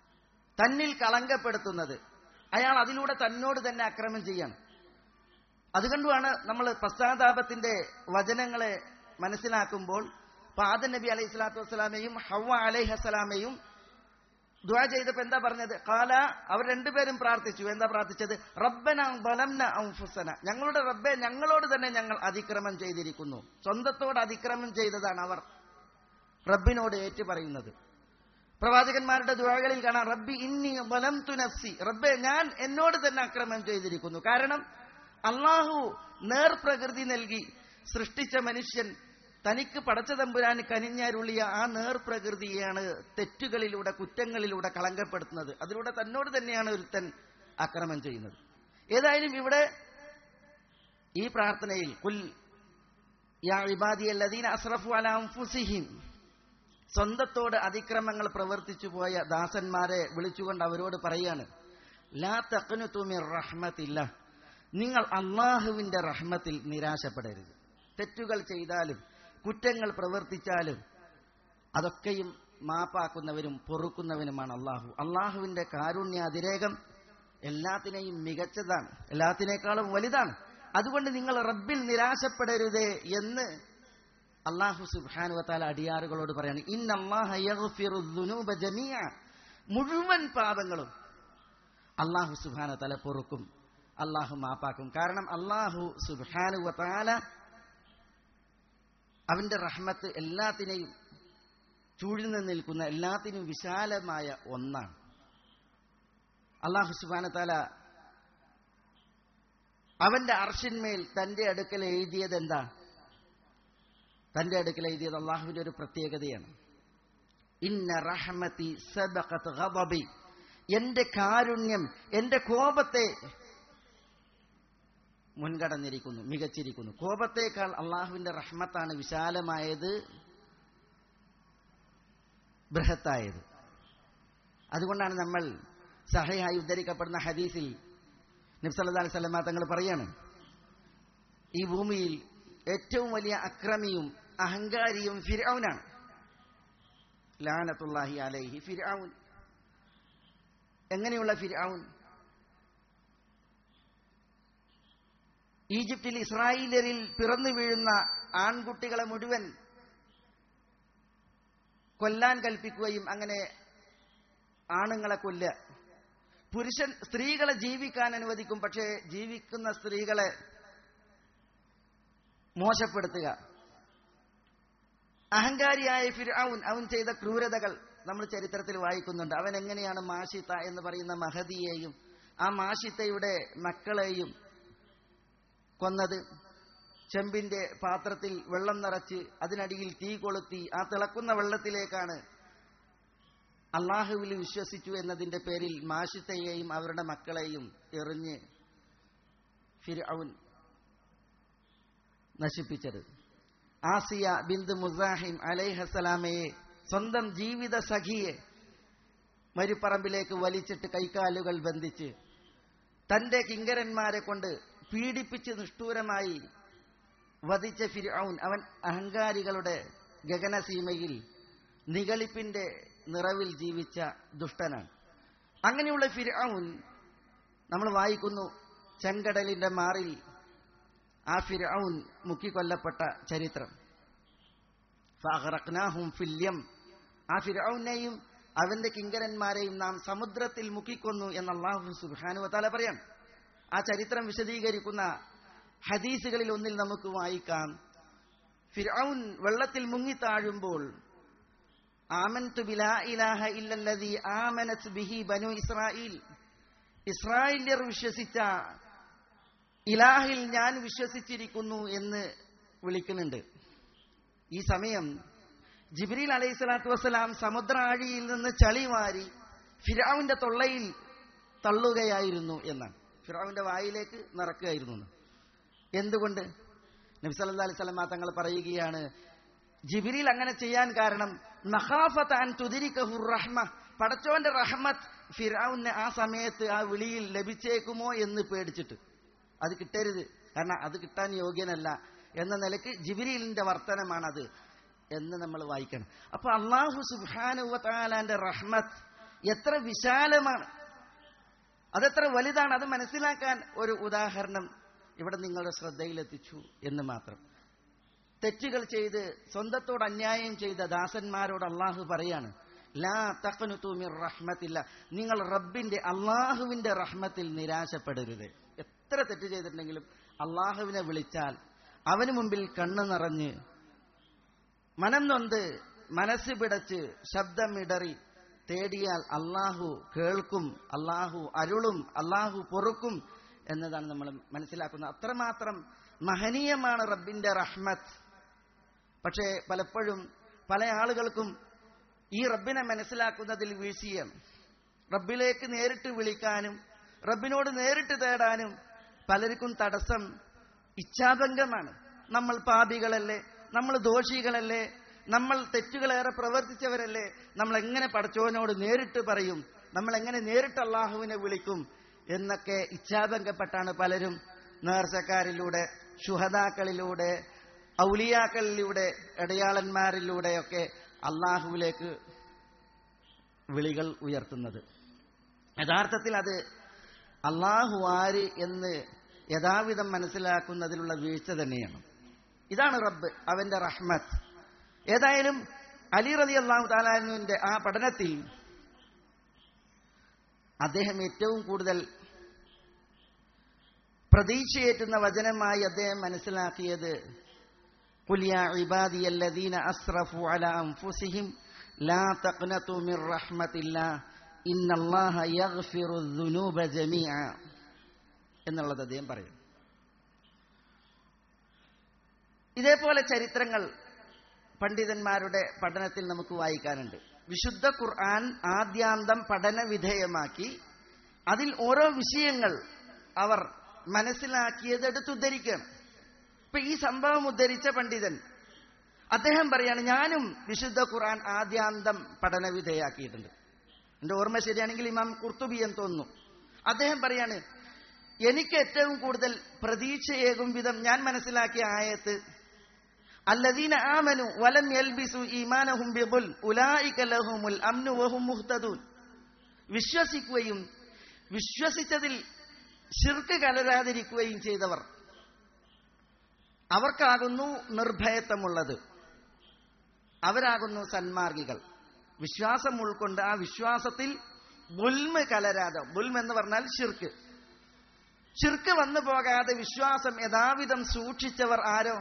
Speaker 1: തന്നിൽ കളങ്കപ്പെടുത്തുന്നത് അയാൾ അതിലൂടെ തന്നോട് തന്നെ അക്രമം ചെയ്യണം അതുകൊണ്ടുമാണ് നമ്മൾ പശ്ചാത്താപത്തിന്റെ വചനങ്ങളെ മനസ്സിലാക്കുമ്പോൾ ഇപ്പൊ ആദം നബി അലൈഹി സ്വലാത്തു വസ്സലാമയും ഹവ അലൈഹി അസ്സലാമയും ദുആ ചെയ്തപ്പോ എന്താ പറഞ്ഞത് കാല അവർ രണ്ടുപേരും പ്രാർത്ഥിച്ചു എന്താ പ്രാർത്ഥിച്ചത് റബ്ബന ബലംന അൻഫുസന ഞങ്ങളുടെ റബ്ബെ ഞങ്ങളോട് തന്നെ ഞങ്ങൾ അതിക്രമം ചെയ്തിരിക്കുന്നു സ്വന്തത്തോട് അതിക്രമം ചെയ്തതാണ് അവർ റബ്ബിനോട് ഏറ്റു പറയുന്നത് പ്രവാചകന്മാരുടെ ദുആകളിൽ കാണാം റബ്ബി ഇന്നി ബലംതു നഫ്സി റബ്ബെ ഞാൻ എന്നോട് തന്നെ അക്രമം ചെയ്തിരിക്കുന്നു കാരണം അള്ളാഹു നേർപ്രകൃതി നൽകി സൃഷ്ടിച്ച മനുഷ്യൻ തനിക്ക് പടച്ച തമ്പുരാൻ കനിഞ്ഞരുളിയ ആ നേർപ്രകൃതിയാണ് തെറ്റുകളിലൂടെ കുറ്റങ്ങളിലൂടെ കളങ്കപ്പെടുത്തുന്നത് അതിലൂടെ തന്നോട് തന്നെയാണ് ഒരുത്തൻ അക്രമം ചെയ്യുന്നത് ഏതായാലും ഇവിടെ ഈ പ്രാർത്ഥനയിൽ കുൽ യാ ഇബാദിയല്ലദീന അസ്റഫു അലാ അൻഫുസിഹിം സ്വന്തത്തോട് അതിക്രമങ്ങൾ പ്രവർത്തിച്ചു പോയ ദാസന്മാരെ വിളിച്ചുകൊണ്ട് അവരോട് പറയാണ് ലാ തഖ്നുതു മിർ റഹ്മത്തില്ല നിങ്ങൾ അള്ളാഹുവിന്റെ റഹ്മത്തിൽ നിരാശപ്പെടരുത് തെറ്റുകൾ ചെയ്താലും കുറ്റങ്ങൾ പ്രവർത്തിച്ചാലും അതൊക്കെയും മാപ്പാക്കുന്നവരും പൊറുക്കുന്നവനുമാണ് അള്ളാഹു അള്ളാഹുവിന്റെ കാരുണ്യാതിരേകം എല്ലാത്തിനെയും മികച്ചതാണ് എല്ലാത്തിനേക്കാളും വലുതാണ് അതുകൊണ്ട് നിങ്ങൾ റബ്ബിൽ നിരാശപ്പെടരുതേ എന്ന് അള്ളാഹു സുബാനുവത്താല അടിയാറുകളോട് പറയാണ് ഇന്നല്ലാഹുനൂബ ജമീഅ മുഴുവൻ പാപങ്ങളും അള്ളാഹു സുബാന തല പൊറുക്കും അള്ളാഹു മാപ്പാക്കും കാരണം അള്ളാഹു സുബാനുവത്താല അവന്റെ റഹ്മത്ത് എല്ലാത്തിനെയും ചൂഴ്ന്നു നിൽക്കുന്ന എല്ലാത്തിനും വിശാലമായ ഒന്നാണ് അള്ളാഹു സുബാനത്താല അവന്റെ അർഷിന്മേൽ തന്റെ അടുക്കൽ എഴുതിയത് എന്താ തന്റെ അടുക്കൽ എഴുതിയത് അള്ളാഹുവിന്റെ ഒരു പ്രത്യേകതയാണ് ഇന്ന റഹ്മത്തി സബഖത്ത് ഗദബി എന്റെ കാരുണ്യം എന്റെ കോപത്തെ മുൻകടന്നിരിക്കുന്നു മികച്ചിരിക്കുന്നു കോപത്തേക്കാൾ അള്ളാഹുവിന്റെ റഹ്മത്താണ് വിശാലമായത് ബൃഹത്തായത് അതുകൊണ്ടാണ് നമ്മൾ സഹയായി ഉദ്ധരിക്കപ്പെടുന്ന ഹദീസിൽ നബ്സല്ലാ അലൈഹി സ്വലമ തങ്ങൾ പറയാണ് ഈ ഭൂമിയിൽ ഏറ്റവും വലിയ അക്രമിയും അഹങ്കാരിയും ഫിരൌനാണ് ലാനത്തുല്ലാഹി അലൈഹി ഫിരൌൻ എങ്ങനെയുള്ള ഫിരൌൻ ഈജിപ്തിൽ ഇസ്രായേലരിൽ പിറന്നു വീഴുന്ന ആൺകുട്ടികളെ മുഴുവൻ കൊല്ലാൻ കൽപ്പിക്കുകയും അങ്ങനെ ആണുങ്ങളെ കൊല്ലുക പുരുഷൻ സ്ത്രീകളെ ജീവിക്കാൻ അനുവദിക്കും പക്ഷേ ജീവിക്കുന്ന സ്ത്രീകളെ മോശപ്പെടുത്തുക അഹങ്കാരിയായ ഫിർഔൻ അവൻ ചെയ്ത ക്രൂരതകൾ നമ്മൾ ചരിത്രത്തിൽ വായിക്കുന്നുണ്ട് അവൻ എങ്ങനെയാണ് മാഷിത്ത എന്ന് പറയുന്ന മഹദിയെയും ആ മാഷിത്തയുടെ മക്കളെയും കൊന്നത് ചെമ്പിന്റെ പാത്രത്തിൽ വെള്ളം നിറച്ച് അതിനടിയിൽ തീ കൊളുത്തി ആ തിളക്കുന്ന വെള്ളത്തിലേക്കാണ് അള്ളാഹുവിൽ വിശ്വസിച്ചു എന്നതിന്റെ പേരിൽ മാഷിത്തയെയും അവരുടെ മക്കളെയും എറിഞ്ഞ് ഫിർഔൻ നശിപ്പിച്ചത് ആസിയ ബിന്ദു മുസാഹിം അലൈഹസലാമയെ സ്വന്തം ജീവിത സഖിയെ മരുപ്പറമ്പിലേക്ക് വലിച്ചിട്ട് കൈക്കാലുകൾ ബന്ധിച്ച് തന്റെ കിങ്കരന്മാരെ കൊണ്ട് പീഡിപ്പിച്ച് നിഷ്ഠൂരമായി വധിച്ച ഫിർഔൻ അവൻ അഹങ്കാരികളുടെ ഗഗനസീമയിൽ നിഗളിപ്പിന്റെ നിറവിൽ ജീവിച്ച ദുഷ്ടനാണ് അങ്ങനെയുള്ള ഫിർഔൻ നമ്മൾ വായിക്കുന്നു ചെങ്കടലിന്റെ മാറിൽ ആ ഫിർഔൻ മുക്കിക്കൊല്ലപ്പെട്ട ചരിത്രം ഫഅഗ്റഖ്നാഹും ഫില്യം ആ ഫിർഔനെയും അവന്റെ കിങ്കരന്മാരെയും നാം സമുദ്രത്തിൽ മുക്കിക്കൊന്നു എന്ന് അള്ളാഹു സുബ്ഹാനു വതാല പറയാം ആ ചരിത്രം വിശദീകരിക്കുന്ന ഹദീസുകളിൽ ഒന്നിൽ നമുക്ക് വായിക്കാം ഫിർഔൻ വെള്ളത്തിൽ മുങ്ങിത്താഴുമ്പോൾ ആമൻതു ബിലാ ഇലാഹ ഇല്ലല്ലദീ ആമനത് ബിഹി ബനു ഇസ്രായീൽ ഇസ്രായേല്യർ വിശ്വസിച്ച ഇലാഹിൽ ഞാൻ വിശ്വസിച്ചിരിക്കുന്നു എന്ന് വിളിക്കുന്നുണ്ട് ഈ സമയം ജിബ്രീൽ അലൈഹി സ്വലാത്തു വസ്സലാം സമുദ്രാഴിയിൽ നിന്ന് ചളി വാരി ഫിറാവിന്റെ തൊള്ളയിൽ തള്ളുകയായിരുന്നു എന്നാണ് ഫിറാവിന്റെ വായിലേക്ക് നിറക്കുകയായിരുന്നു എന്ന്. എന്തുകൊണ്ട് നബി സല്ലല്ലാഹു അലൈഹി വസല്ലം തങ്ങൾ പറയുകയാണ് ജിബിരിൽ അങ്ങനെ ചെയ്യാൻ കാരണം നഹാഫത്ത് അൻ തുതിരിക്കഹുർ റഹ്മ പടച്ചോന്റെ റഹ്മത്ത് ഫിറാവുന് ആ സമയത്ത് ആ വിളിയിൽ ലഭിച്ചേക്കുമോ എന്ന് പേടിച്ചിട്ട് അത് കിട്ടരുത് കാരണം അത് കിട്ടാൻ യോഗ്യനല്ല എന്ന നിലയ്ക്ക് ജിബിരിലിന്റെ വർത്തനമാണത് എന്ന് നമ്മൾ വായിക്കണം അപ്പൊ അള്ളാഹു സുബാനുവത്താലാന്റെ റഹ്മത്ത് എത്ര വിശാലമാണ് അതെത്ര വലുതാണ് അത് മനസ്സിലാക്കാൻ ഒരു ഉദാഹരണം ഇവിടെ നിങ്ങളുടെ ശ്രദ്ധയിലെത്തിച്ചു എന്ന് മാത്രം തെറ്റുകൾ ചെയ്ത് സ്വന്തത്തോട് അന്യായം ചെയ്ത ദാസന്മാരോട് അള്ളാഹു പറയാണ് ലാ തഖ്നുതു മിർ റഹ്മത്തില്ല നിങ്ങൾ റബ്ബിന്റെ അള്ളാഹുവിന്റെ റഹ്മത്തിൽ നിരാശപ്പെടരുത് എത്ര തെറ്റ് ചെയ്തിട്ടുണ്ടെങ്കിലും അള്ളാഹുവിനെ വിളിച്ചാൽ അവന് മുമ്പിൽ കണ്ണു നിറഞ്ഞ് മനം നൊന്ത് മനസ്സ് പിടച്ച് ശബ്ദമിടറി തേടിയാൽ അള്ളാഹു കേൾക്കും അള്ളാഹു അരുളും അള്ളാഹു പൊറുക്കും എന്നതാണ് നമ്മൾ മനസ്സിലാക്കുന്നത് അത്രമാത്രം മഹനീയമാണ് റബ്ബിന്റെ റഹ്മത്ത് പക്ഷേ പലപ്പോഴും പല ആളുകൾക്കും ഈ റബ്ബിനെ മനസ്സിലാക്കുന്നതിൽ വീഴ്ചയാണ് റബ്ബിലേക്ക് നേരിട്ട് വിളിക്കാനും റബ്ബിനോട് നേരിട്ട് തേടാനും പലർക്കും തടസ്സം ഇച്ഛാഭംഗമാണ് നമ്മൾ പാപികളല്ലേ നമ്മൾ ദോഷികളല്ലേ നമ്മൾ തെറ്റുകളേറെ പ്രവർത്തിച്ചവരല്ലേ നമ്മൾ എങ്ങനെ പടച്ചോനോട് നേരിട്ട് പറയും നമ്മൾ എങ്ങനെ നേരിട്ട് അള്ളാഹുവിനെ വിളിക്കും എന്നൊക്കെ ഇച്ഛാഭംഗപ്പെട്ടാണ് പലരും നേർച്ചക്കാരിലൂടെ ശുഹതാക്കളിലൂടെ ഔലിയാക്കളിലൂടെ ഇടയാളന്മാരിലൂടെയൊക്കെ അള്ളാഹുവിലേക്ക് വിളികൾ ഉയർത്തുന്നത് യഥാർത്ഥത്തിൽ അത് അള്ളാഹു ആര് എന്ന് യഥാവിധം മനസ്സിലാക്കുന്നതിലുള്ള വീഴ്ച തന്നെയാണ് ഇതാണ് റബ്ബ് അവന്റെ റഹ്മത്ത് ഏതായാലും അലി റതി അള്ളാഹു താലാനുവിന്റെ ആ പഠനത്തിൽ അദ്ദേഹം ഏറ്റവും കൂടുതൽ പ്രതീക്ഷയേറ്റുന്ന വചനമായി അദ്ദേഹം മനസ്സിലാക്കിയത് قل يا عبادي الذين أسرفوا على أنفسهم لا تقنطوا من رحمة الله إن الله يغفر الذنوب جميعا എന്നുള്ളത് അദ്ദേഹം പറയും ഇതേപോലെ ചരിത്രങ്ങൾ പണ്ഡിതന്മാരുടെ പഠനത്തിൽ നമുക്ക് വായിക്കാനുണ്ട് വിശുദ്ധ ഖുർആൻ ആദ്യാന്തം പഠന വിധേയമാക്കി അതിൽ ഓരോ വിഷയങ്ങൾ അവർ മനസ്സിലാക്കിയത് എടുത്തുദ്ധരിക്കണം ഇപ്പൊ ഈ സംഭവം ഉദ്ധരിച്ച പണ്ഡിതൻ അദ്ദേഹം പറയാണ് ഞാനും വിശുദ്ധ ഖുർആൻ ആദ്യാന്തം പഠന വിധേയാക്കിയിട്ടുണ്ട് എന്റെ ഓർമ്മ ശരിയാണെങ്കിൽ ഇമാം കുർത്തുബി എന്ന് തോന്നുന്നു അദ്ദേഹം പറയാണ് എനിക്ക് ഏറ്റവും കൂടുതൽ പ്രതീക്ഷയേകും വിധം ഞാൻ മനസ്സിലാക്കിയ ആയത്ത് അല്ലദീന ആമനു വലം യൽബിസു ഈമാനഹും ബിബുൽ ഉലായിക ലഹുമുൽ അംനു വഹും മുഹ്തദൂൻ വിശ്വസിക്കുകയും വിശ്വസിച്ചതിൽ ശിർക്ക് കലരാതിരിക്കുകയും ചെയ്തവർ അവർക്കാകുന്നു നിർഭയത്വമുള്ളത് അവരാകുന്നു സന്മാർഗികൾ വിശ്വാസം ഉൾക്കൊണ്ട് ആ വിശ്വാസത്തിൽ ബുൽമ് കലരാതെ ബുൽമ് എന്ന് പറഞ്ഞാൽ ഷിർക്ക് ഷിർക്ക് വന്നു പോകാതെ വിശ്വാസം യഥാവിധം സൂക്ഷിച്ചവർ ആരോ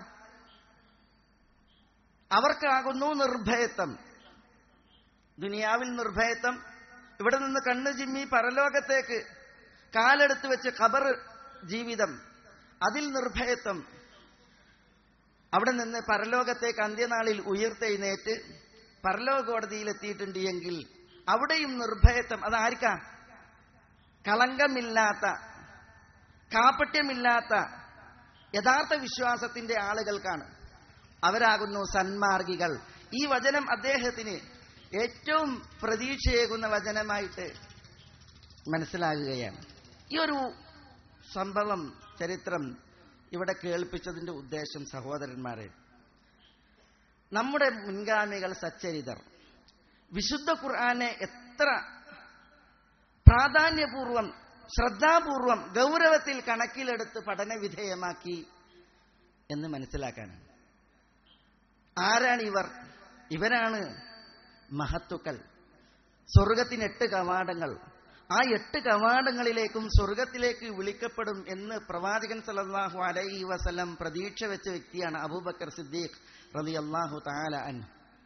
Speaker 1: അവർക്കാകുന്നു നിർഭയത്വം ദുനിയാവിൽ നിർഭയത്വം ഇവിടെ നിന്ന് കണ്ണു ചിമ്മി പരലോകത്തേക്ക് കാലെടുത്ത് വെച്ച് ഖബർ ജീവിതം അതിൽ നിർഭയത്വം അവിടെ നിന്ന് പരലോകത്തേക്ക് അന്ത്യനാളിൽ ഉയർത്തെഴുന്നേറ്റ് പരലോക കോടതിയിൽ എത്തിയിട്ടുണ്ട് എങ്കിൽ അവിടെയും നിർഭയത്വം അതാർക്കാ കളങ്കമില്ലാത്ത കാപ്പട്യമില്ലാത്ത യഥാർത്ഥ വിശ്വാസത്തിന്റെ ആളുകൾക്കാണ് അവരാകുന്നു സന്മാർഗികൾ ഈ വചനം അദ്ദേഹത്തിന് ഏറ്റവും പ്രതീക്ഷയേകുന്ന വചനമായിട്ട് മനസ്സിലാകുകയാണ് ഈ ഒരു സംഭവം ചരിത്രം ഇവിടെ കേൾപ്പിച്ചതിന്റെ ഉദ്ദേശം സഹോദരന്മാരെ നമ്മുടെ മുൻഗാമികൾ സച്ചരിതർ വിശുദ്ധ ഖുർആനെ എത്ര പ്രാധാന്യപൂർവം ശ്രദ്ധാപൂർവം ഗൗരവത്തിൽ കണക്കിലെടുത്ത് പഠന വിധേയമാക്കി എന്ന് മനസ്സിലാക്കാനാണ് ആരാണ് ഇവർ ഇവരാണ് മഹത്തുക്കൾ സ്വർഗത്തിന് എട്ട് കവാടങ്ങൾ ആ എട്ട് കവാടങ്ങളിലേക്കും സ്വർഗത്തിലേക്ക് വിളിക്കപ്പെടും എന്ന് പ്രവാചകൻ സല്ലല്ലാഹു അലൈഹി വസല്ലം പ്രതീക്ഷ വെച്ച വ്യക്തിയാണ് അബൂബക്കർ സിദ്ദീഖ് റളിയല്ലാഹു തആല അൻ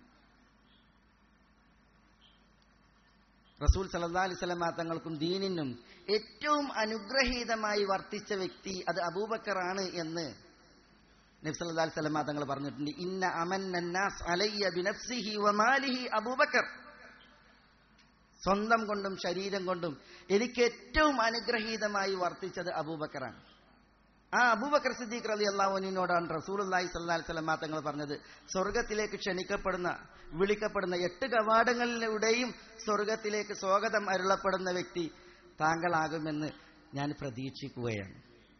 Speaker 1: റസൂൽ സല്ലല്ലാഹു അലൈഹി വസല്ലം തങ്ങൾക്കും ദീനിനും ഏറ്റവും അനുഗ്രഹീതമായി വർത്തിച്ച വ്യക്തി അത് അബൂബക്കറാണ് എന്ന് നബി സല്ലല്ലാഹു അലൈഹി വസല്ലം തങ്ങൾ പറഞ്ഞിട്ടുണ്ട് ഇന്ന അമന്നന്നാസ് അലയ്യ ബിനഫ്സിഹി വമാലിഹി അബൂബക്കർ സ്വന്തം കൊണ്ടും ശരീരം കൊണ്ടും എനിക്ക് ഏറ്റവും അനുഗ്രഹീതമായി വർത്തിച്ചത് അബൂബക്കറാണ് ആ അബൂബക്കർ സിദ്ദീഖ് അലി അള്ളാഹുവിനോടാണ് റസൂലി സല്ലാ സ്വലമാ തങ്ങൾ പറഞ്ഞത് സ്വർഗത്തിലേക്ക് ക്ഷണിക്കപ്പെടുന്ന വിളിക്കപ്പെടുന്ന എട്ട് കവാടങ്ങളിലൂടെയും സ്വർഗത്തിലേക്ക് സ്വാഗതം അരുളപ്പെടുന്ന വ്യക്തി താങ്കളാകുമെന്ന് ഞാൻ പ്രതീക്ഷിക്കുകയാണ്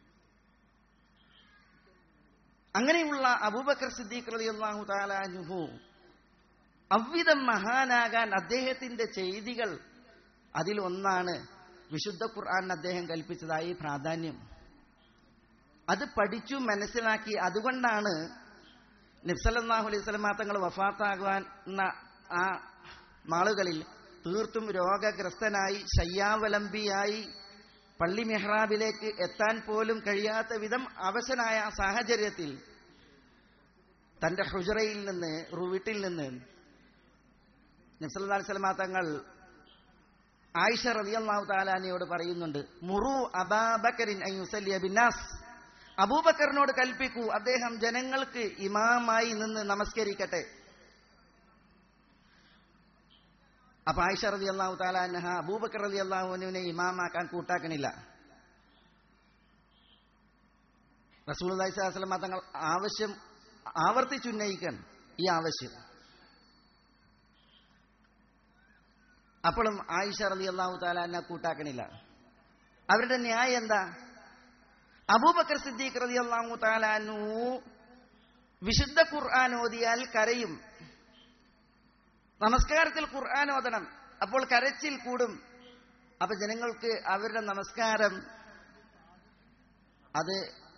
Speaker 1: അങ്ങനെയുള്ള അബൂബക്കർ സിദ്ദീഖ് അലി അള്ളാഹു താലാനുഹു അவ்விധം മഹാനാകാൻ അദ്ദേഹത്തിന്റെ ചെയ്തികൾ അതിൽ ഒന്നാണ് വിശുദ്ധ ഖുർആൻ അദ്ദേഹം കൽപ്പിച്ചതായി പ്രാധാന്യം അത് പഠിച്ചു മനസ്സിലാക്കി അതുകൊണ്ടാണ് നബ്സല്ലാഹു അലൈഹി സ്വലമാ തങ്ങൾ വഫാത്താകുന്ന ആ നാളുകളിൽ തീർത്തും രോഗഗ്രസ്തനായി ശയ്യാവലംബിയായി പള്ളി മെഹ്റാബിലേക്ക് എത്താൻ പോലും കഴിയാത്ത വിധം അവശനായ ആ സാഹചര്യത്തിൽ തന്റെ ഹുജറയിൽ നിന്ന് വീട്ടിൽ നിന്ന് നബ്സല്ലാ സ്വലമാ തങ്ങൾ ആയിഷ റളിയല്ലാഹു താലാനിയോട് പറയുന്നുണ്ട് മുറു അബാബക്കരിൻ അയ്യുസല്ലിയ ബിന്നാസ് അബൂബക്കറിനോട് കൽപ്പിക്കൂ അദ്ദേഹം ജനങ്ങൾക്ക് ഇമാമായി നിന്ന് നമസ്കരിക്കട്ടെ അപ്പൊ ആയിഷ റതി അള്ളാഹു താലാൻഹ അബൂബക്കർ റതി അള്ളാഹുവിനെ ഇമാമാക്കാൻ കൂട്ടാക്കണില്ല റസൂൽ അലൈഹി സ്വലമ തങ്ങൾ ആവശ്യം ആവർത്തിച്ചുന്നയിക്കണം ഈ ആവശ്യം അപ്പോഴും ആയിഷ റതി അള്ളാഹു താലാനെ കൂട്ടാക്കണില്ല അവരുടെ ന്യായം എന്താ അബൂബക്കർ സിദ്ദീഖ് റതി അള്ളാഹു താലാനു വിശുദ്ധ ഖുർആൻ ഓതിയാൽ കരയും നമസ്കാരത്തിൽ ഖുർആൻ ഓതണം അപ്പോൾ കരച്ചിൽ കൂടും അപ്പൊ ജനങ്ങൾക്ക് അവരുടെ നമസ്കാരം അത്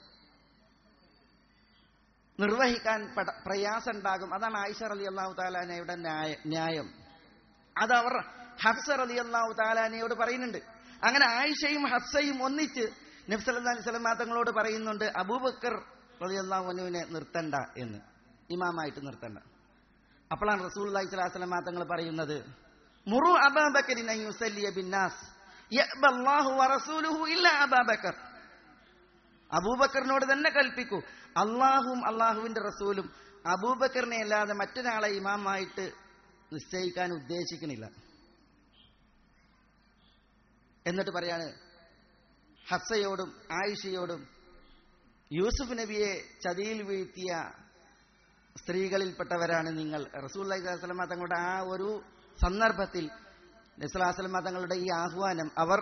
Speaker 1: നിർവഹിക്കാൻ പ്രയാസം ഉണ്ടാകും അതാണ് ആയിഷ അലി അള്ളാഹു താലാനയുടെ ന്യായം അത് അവർ ഹഫ്സർ അലി അള്ളാഹു താലാനയോട് പറയുന്നുണ്ട് അങ്ങനെ ആയിഷയും ഹഫ്സയും ഒന്നിച്ച് നബ്സല്ലാ അലൈഹി സ്വലം തങ്ങളോട് പറയുന്നുണ്ട് അബൂബക്കർ റലി അള്ളാഹുനുവിനെ നിർത്തണ്ട എന്ന് ഇമാമായിട്ട് നിർത്തണ്ട അപ്പോഴാണ് റസൂൽ അലൈഹി സ്വലാസ്ലം തങ്ങൾ പറയുന്നത് മുറു അബാബക്കരിൻ ബിന്നാസ് ഇല്ല അബാബക്കർ അബൂബക്കറിനോട് തന്നെ കൽപ്പിക്കൂ അള്ളാഹും അള്ളാഹുവിന്റെ റസൂലും അബൂബക്കറിനെ അല്ലാതെ മറ്റൊരാളെ ഇമാമായിട്ട് നിശ്ചയിക്കാൻ ഉദ്ദേശിക്കണില്ല എന്നിട്ട് പറയാണ് ഹസ്സയോടും ആയിഷയോടും യൂസുഫ് നബിയെ ചതിയിൽ വീഴ്ത്തിയ സ്ത്രീകളിൽപ്പെട്ടവരാണ് നിങ്ങൾ റസൂൽ അലൈഹിസ്ലാം തങ്ങളുടെ ആ ഒരു സന്ദർഭത്തിൽ നസ്ലാസ്ലമ തങ്ങളുടെ ഈ ആഹ്വാനം അവർ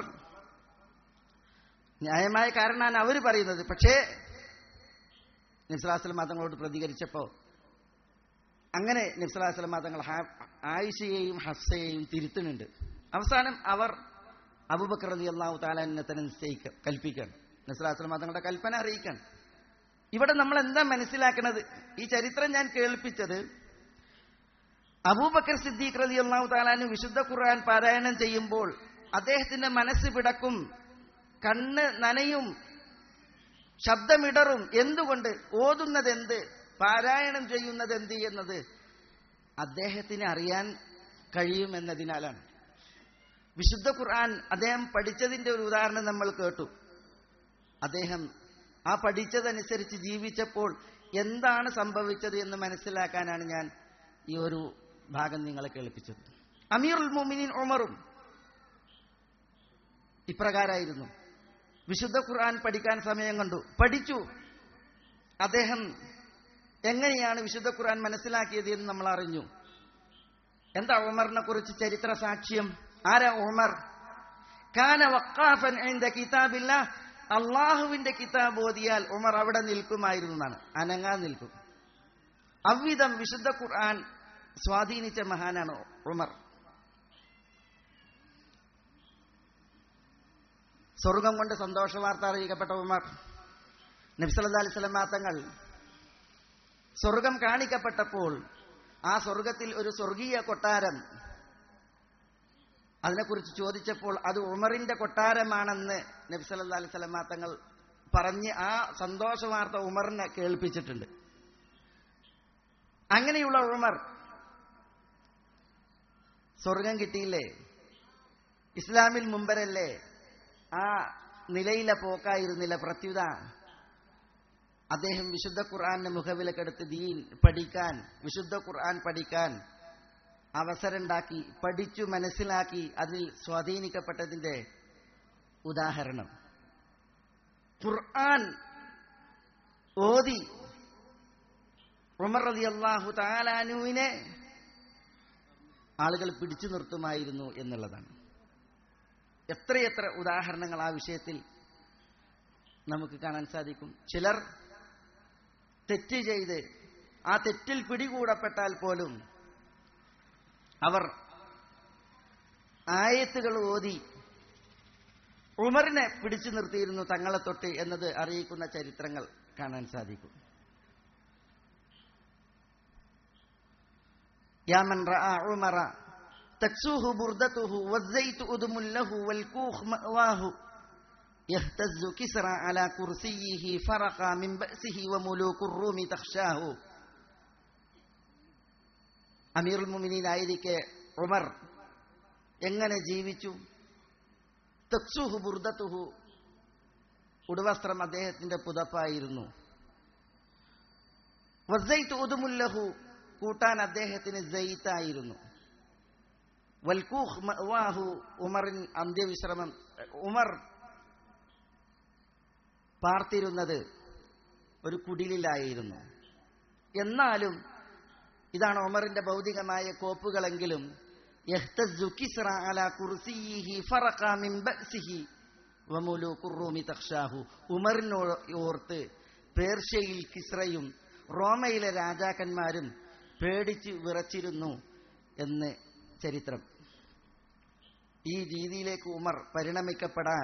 Speaker 1: ന്യായമായ കാരണമാണ് അവർ പറയുന്നത് പക്ഷേ നിസ്ലാസ്ലമ തങ്ങളോട് പ്രതികരിച്ചപ്പോൾ അങ്ങനെ നിസ്ലാസ്ലമ തങ്ങൾ ആയിഷയെയും ഹസ്സയെയും തിരുത്തുന്നുണ്ട് അവസാനം അവർ അബുബക്കർ അലി അള്ളാഹു താലാനെ തന്നെ നിശ്ചയിക്ക കൽപ്പിക്കണം നസ്ലാസ്ലമ തങ്ങളുടെ കൽപ്പന അറിയിക്കണം ഇവിടെ നമ്മൾ എന്താ മനസ്സിലാക്കുന്നത് ഈ ചരിത്രം ഞാൻ കേൾപ്പിച്ചത് അബൂബക്കർ സിദ്ദീഖ് റലി അള്ളാഹു താലാന് വിശുദ്ധ ഖുർആൻ പാരായണം ചെയ്യുമ്പോൾ അദ്ദേഹത്തിന്റെ മനസ്സ് പിടക്കും കണ്ണ് നനയും ശബ്ദമിടറും എന്തുകൊണ്ട് ഓതുന്നത് എന്ത് പാരായണം ചെയ്യുന്നത് എന്ത് എന്നത് അദ്ദേഹത്തിന് അറിയാൻ കഴിയുമെന്നതിനാലാണ് വിശുദ്ധ ഖുർആൻ അദ്ദേഹം പഠിച്ചതിന്റെ ഒരു ഉദാഹരണം നമ്മൾ കേട്ടു അദ്ദേഹം ആ പഠിച്ചതനുസരിച്ച് ജീവിച്ചപ്പോൾ എന്താണ് സംഭവിച്ചത് എന്ന് മനസ്സിലാക്കാനാണ് ഞാൻ ഈ ഒരു ഭാഗം നിങ്ങളെ കേൾപ്പിച്ചത് അമീറുൽ മുമിനിൻ ഉമറും ഇപ്രകാരായിരുന്നു വിശുദ്ധ ഖുർആൻ പഠിക്കാൻ സമയം കണ്ടു പഠിച്ചു അദ്ദേഹം എങ്ങനെയാണ് വിശുദ്ധ ഖുർആൻ മനസ്സിലാക്കിയത് എന്ന് നമ്മൾ അറിഞ്ഞു എന്താ ഉമറിനെ കുറിച്ച് ചരിത്ര സാക്ഷ്യം ആരാ ഉമർ കാന വക്കാഫൻ കിതാബില്ല അള്ളാഹുവിന്റെ കിതാബ് ഓതിയാൽ ഉമർ അവിടെ നിൽക്കുമായിരുന്നു എന്നാണ് അനങ്ങാൻ നിൽക്കും അவ்விധം വിശുദ്ധ ഖുർആൻ സ്വാധീനിച്ച മഹാനാണ് ഉമർ സ്വർഗം കൊണ്ട് സന്തോഷ വാർത്ത അറിയിക്കപ്പെട്ട ഉമർ നബ്സല്ലാ അലൈഹി സ്വലമാ തങ്ങൾ സ്വർഗം കാണിക്കപ്പെട്ടപ്പോൾ ആ സ്വർഗത്തിൽ ഒരു സ്വർഗീയ കൊട്ടാരം അതിനെക്കുറിച്ച് ചോദിച്ചപ്പോൾ അത് ഉമറിന്റെ കൊട്ടാരമാണെന്ന് നബ്സല്ലാ അലൈഹി സ്വലമാ തങ്ങൾ പറഞ്ഞ് ആ സന്തോഷ വാർത്ത ഉമറിനെ കേൾപ്പിച്ചിട്ടുണ്ട് അങ്ങനെയുള്ള ഉമർ സ്വർഗം കിട്ടിയില്ലേ ഇസ്ലാമിൽ മുമ്പരല്ലേ ആ നിലയിലെ പോക്കായിരുന്നില്ല പ്രത്യുത അദ്ദേഹം വിശുദ്ധ ഖുർആന്റെ മുഖവിലക്കെടുത്ത് ദീൻ പഠിക്കാൻ വിശുദ്ധ ഖുർആൻ പഠിക്കാൻ അവസരമുണ്ടാക്കി പഠിച്ചു മനസ്സിലാക്കി അതിൽ സ്വാധീനിക്കപ്പെട്ടതിന്റെ ഉദാഹരണം ഖുർആൻ ഓതി ഉമർ റതി അള്ളാഹു താലാനുവിനെ ആളുകൾ പിടിച്ചു നിർത്തുമായിരുന്നു എന്നുള്ളതാണ് എത്രയെത്ര ഉദാഹരണങ്ങൾ ആ വിഷയത്തിൽ നമുക്ക് കാണാൻ സാധിക്കും ചിലർ തെറ്റ് ചെയ്ത് ആ തെറ്റിൽ പിടികൂടപ്പെട്ടാൽ പോലും അവർ ആയത്തുകൾ ഓതി ഉമറിനെ പിടിച്ചു നിർത്തിയിരുന്നു തങ്ങളെ തൊട്ട് എന്നത് അറിയിക്കുന്ന ചരിത്രങ്ങൾ കാണാൻ സാധിക്കും യാമൻ റഅ ഉമറ تكسوه بردته والزيت أدم له والكوخ مأواه يهتز كسرى على كرسيه فرقا من بأسه وملوك الروم تخشاه അമീറുൽ മുമിനീനായിരിക്കെ ഉമർ എങ്ങനെ ജീവിച്ചു തക്സുഹു ബുർദത്തുഹു ഉടുവസ്ത്രം അദ്ദേഹത്തിന്റെ പുതപ്പായിരുന്നു വസൈത്ത് ഉദുമുല്ലഹു കൂട്ടാൻ അദ്ദേഹത്തിന് ജയിത്തായിരുന്നു വൽകൂഹ് മഅ്വാഹു ഉമറിൻ അന്ത്യവിശ്രമം ഉമർ പാർത്തിരുന്നത് ഒരു കുടിലിലായിരുന്നു എന്നാലും ഇതാണ് ഉമറിന്റെ ഭൗതികമായ കോപ്പുകളെങ്കിലും യഹ്തസ്സു കിസ്റ അലാ കുർസിയിഹി ഫറഖ മിൻ ബഅസിഹി വമുലൂകു റൂമി തഖ്ഷാഹു ഉമറിനോ ഓർത്ത് പേർഷ്യയിൽ കിസ്റയും റോമയിലെ രാജാക്കന്മാരും പേടിച്ച് വിറച്ചിരുന്നു എന്ന് ചരിത്രം ഈ രീതിയിലേക്ക് ഉമർ പരിണമിക്കപ്പെടാൻ